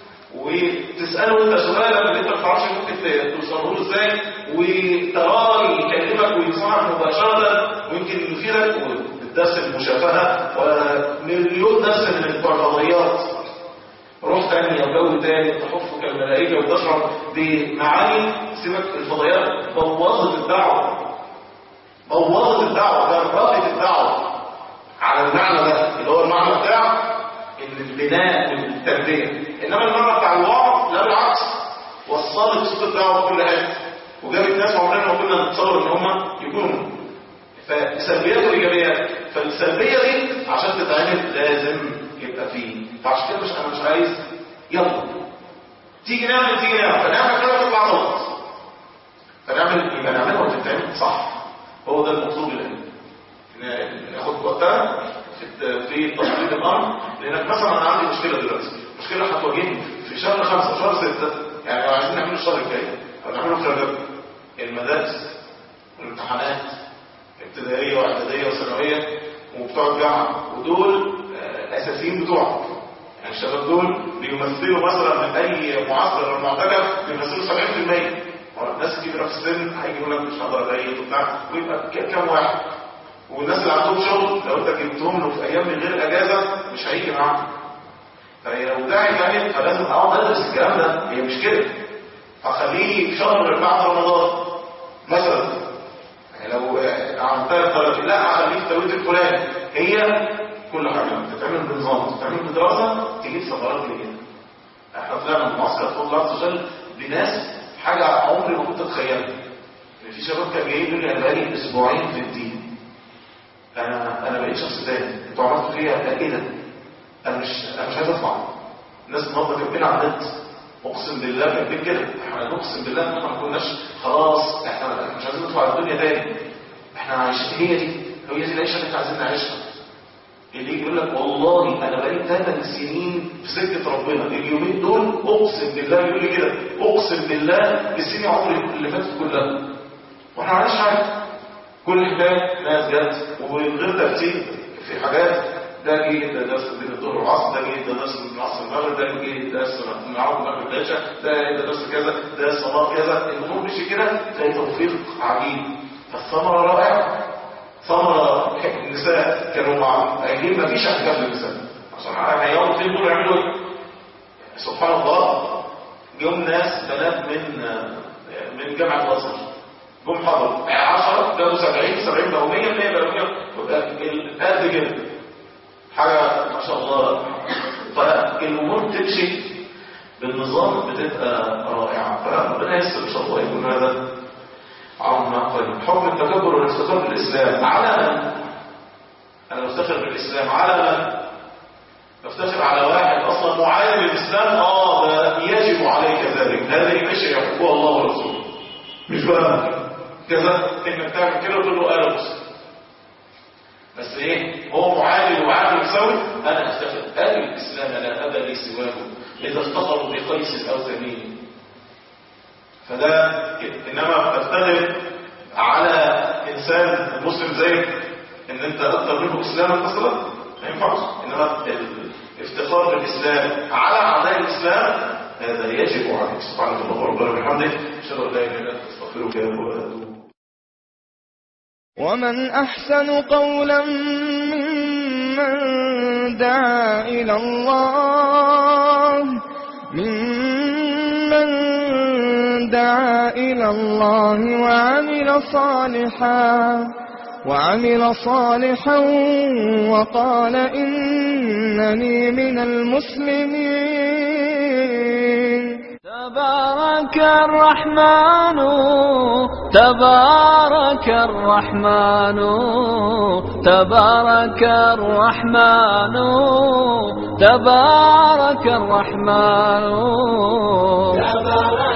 Speaker 3: وتسأله انت سؤالك اللي انت ما تعرفش ممكن توصله له ازاي وتراه يكلمك ويسمعك مباشرة ويمكن يفيدك والدرس المشافهة ومليون درس من الفضائيات روح تانية وجو تاني تحف كالملائكة وتشعر بمعاني سيبك الفضائيات بوظت الدعوة بوظت الدعوة جربت الدعوة على المعنى ده اللي هو المعنى بتاع البناء والتربية إنما المعنى بتاع الوعظ لا بالعكس وصلت صوت الدعوة في كل حتة وجابت ناس عمرنا ما كنا نتصور إن هم يكونوا فسلبيات وإيجابيات فالسلبية دي عشان تتعمل لازم يبقى فيه فعشان كده مش أنا مش عايز يلا تيجي نعمل تيجي نعمل فنعمل كده تطلع غلط فنعمل يبقى نعملها وتتعمل صح هو ده المطلوب الآن ناخد وقتها في في تطبيق الامر لانك مثلا انا عندي مشكله دلوقتي مشكله هتواجهني في شهر خمسة شهر ستة يعني لو عايزين نعمله الشهر الجاي او نعمله في رجب المدارس والامتحانات ابتدائيه واعداديه وثانويه وبتوع الجامعه ودول آه، الاساسيين بتوعك يعني الشباب دول بيمثلوا مثلا من اي معسكر او معتكف بيمثلوا 70% ورا الناس الكبيره في السن هيجيبوا لك مش هقدر اي وبتاع ويبقى ك- كام واحد والناس اللي عندهم شغل لو انت جبتهم له في ايام من غير اجازه مش هيجي معاهم فهي لو ده هيتعمل فلازم اقعد ادرس الكلام ده هي مش كده اخليه في شهر بعد رمضان مثلا يعني لو آه، عملتها بطريقه لا اخليه في التوقيت الفلاني هي كل حاجه بتتعمل بنظام بتتعمل بدراسه تجيب ثمرات جديده احنا طلعنا من معسكر فضل الله عز وجل بناس حاجه عمري ما كنت اتخيلها ان في شباب كان جايين يقول لي انا بقالي اسبوعين في الدين انا انا بقيت شخص تاني انتوا عملتوا فيا ايه ده انا مش انا مش عايز اطلع الناس النهارده كاتبين على النت اقسم بالله كاتبين كده احنا نقسم بالله ان احنا ما كناش خلاص احنا إحنا مش عايزين نطلع على الدنيا تاني احنا عايشين هي دي هي دي العيشه اللي احنا عايزين نعيشها اللي يجي يقول لك والله انا بقالي ثمان سنين في سكه ربنا اليومين دول اقسم بالله يقول لي كده اقسم بالله بسنين عمري اللي فاتت كلها واحنا ما عملناش حاجه كل حكايه ناس جت ومن غير ترتيب في حاجات ده جه ده درس بين الظهر والعصر ده جه ده درس بين العصر والمغرب ده جه درس من العصر المغرب والعشاء ده ده درس كذا ده صلاه كذا الامور مشي كده تلاقي توفيق عجيب فالثمره رائعه ثمره النساء كانوا مع قايلين ما فيش احكام للنساء عشان هيقعدوا فين دول يعملوا ايه سبحان الله جم ناس بنات من من جامعه الازهر جم حضروا 10 جابوا 70 70 بقوا 100 100 بقوا 100 قد كده حاجه ما شاء الله فالامور تمشي بالنظام بتبقى رائعه فربنا يسر ان شاء الله يكون هذا عظمه قليل حكم التكبر والافتخار بالاسلام على من؟ انا بفتخر بالاسلام على من؟ بفتخر على واحد اصلا معاين للاسلام اه ده يجب عليك ذلك هذه مش يحبها الله ورسوله مش بقى كذا انك تعمل كده وتقول له انا مسلم بس ايه هو معادل وعادل يساوي انا افتخر قال الاسلام لا ابا لي سواه اذا افتخروا بقيس او تميم فده كده انما تفتخر على انسان مسلم زيك ان انت اكتر منه اسلاما مثلا ما ينفعش انما الافتخار بالاسلام على اعداء الاسلام هذا يجب عليك سبحانك اللهم ربنا وبحمدك اشهد ان لا اله الا انت استغفرك واتوب
Speaker 1: ومن أحسن قولا ممن دعا إلى الله ممن دعا إلى الله وعمل صالحا وعمل صالحا وقال إنني من المسلمين
Speaker 2: تبارك الرحمن تبارك الرحمن تبارك الرحمن تبارك الرحمن
Speaker 4: تبارك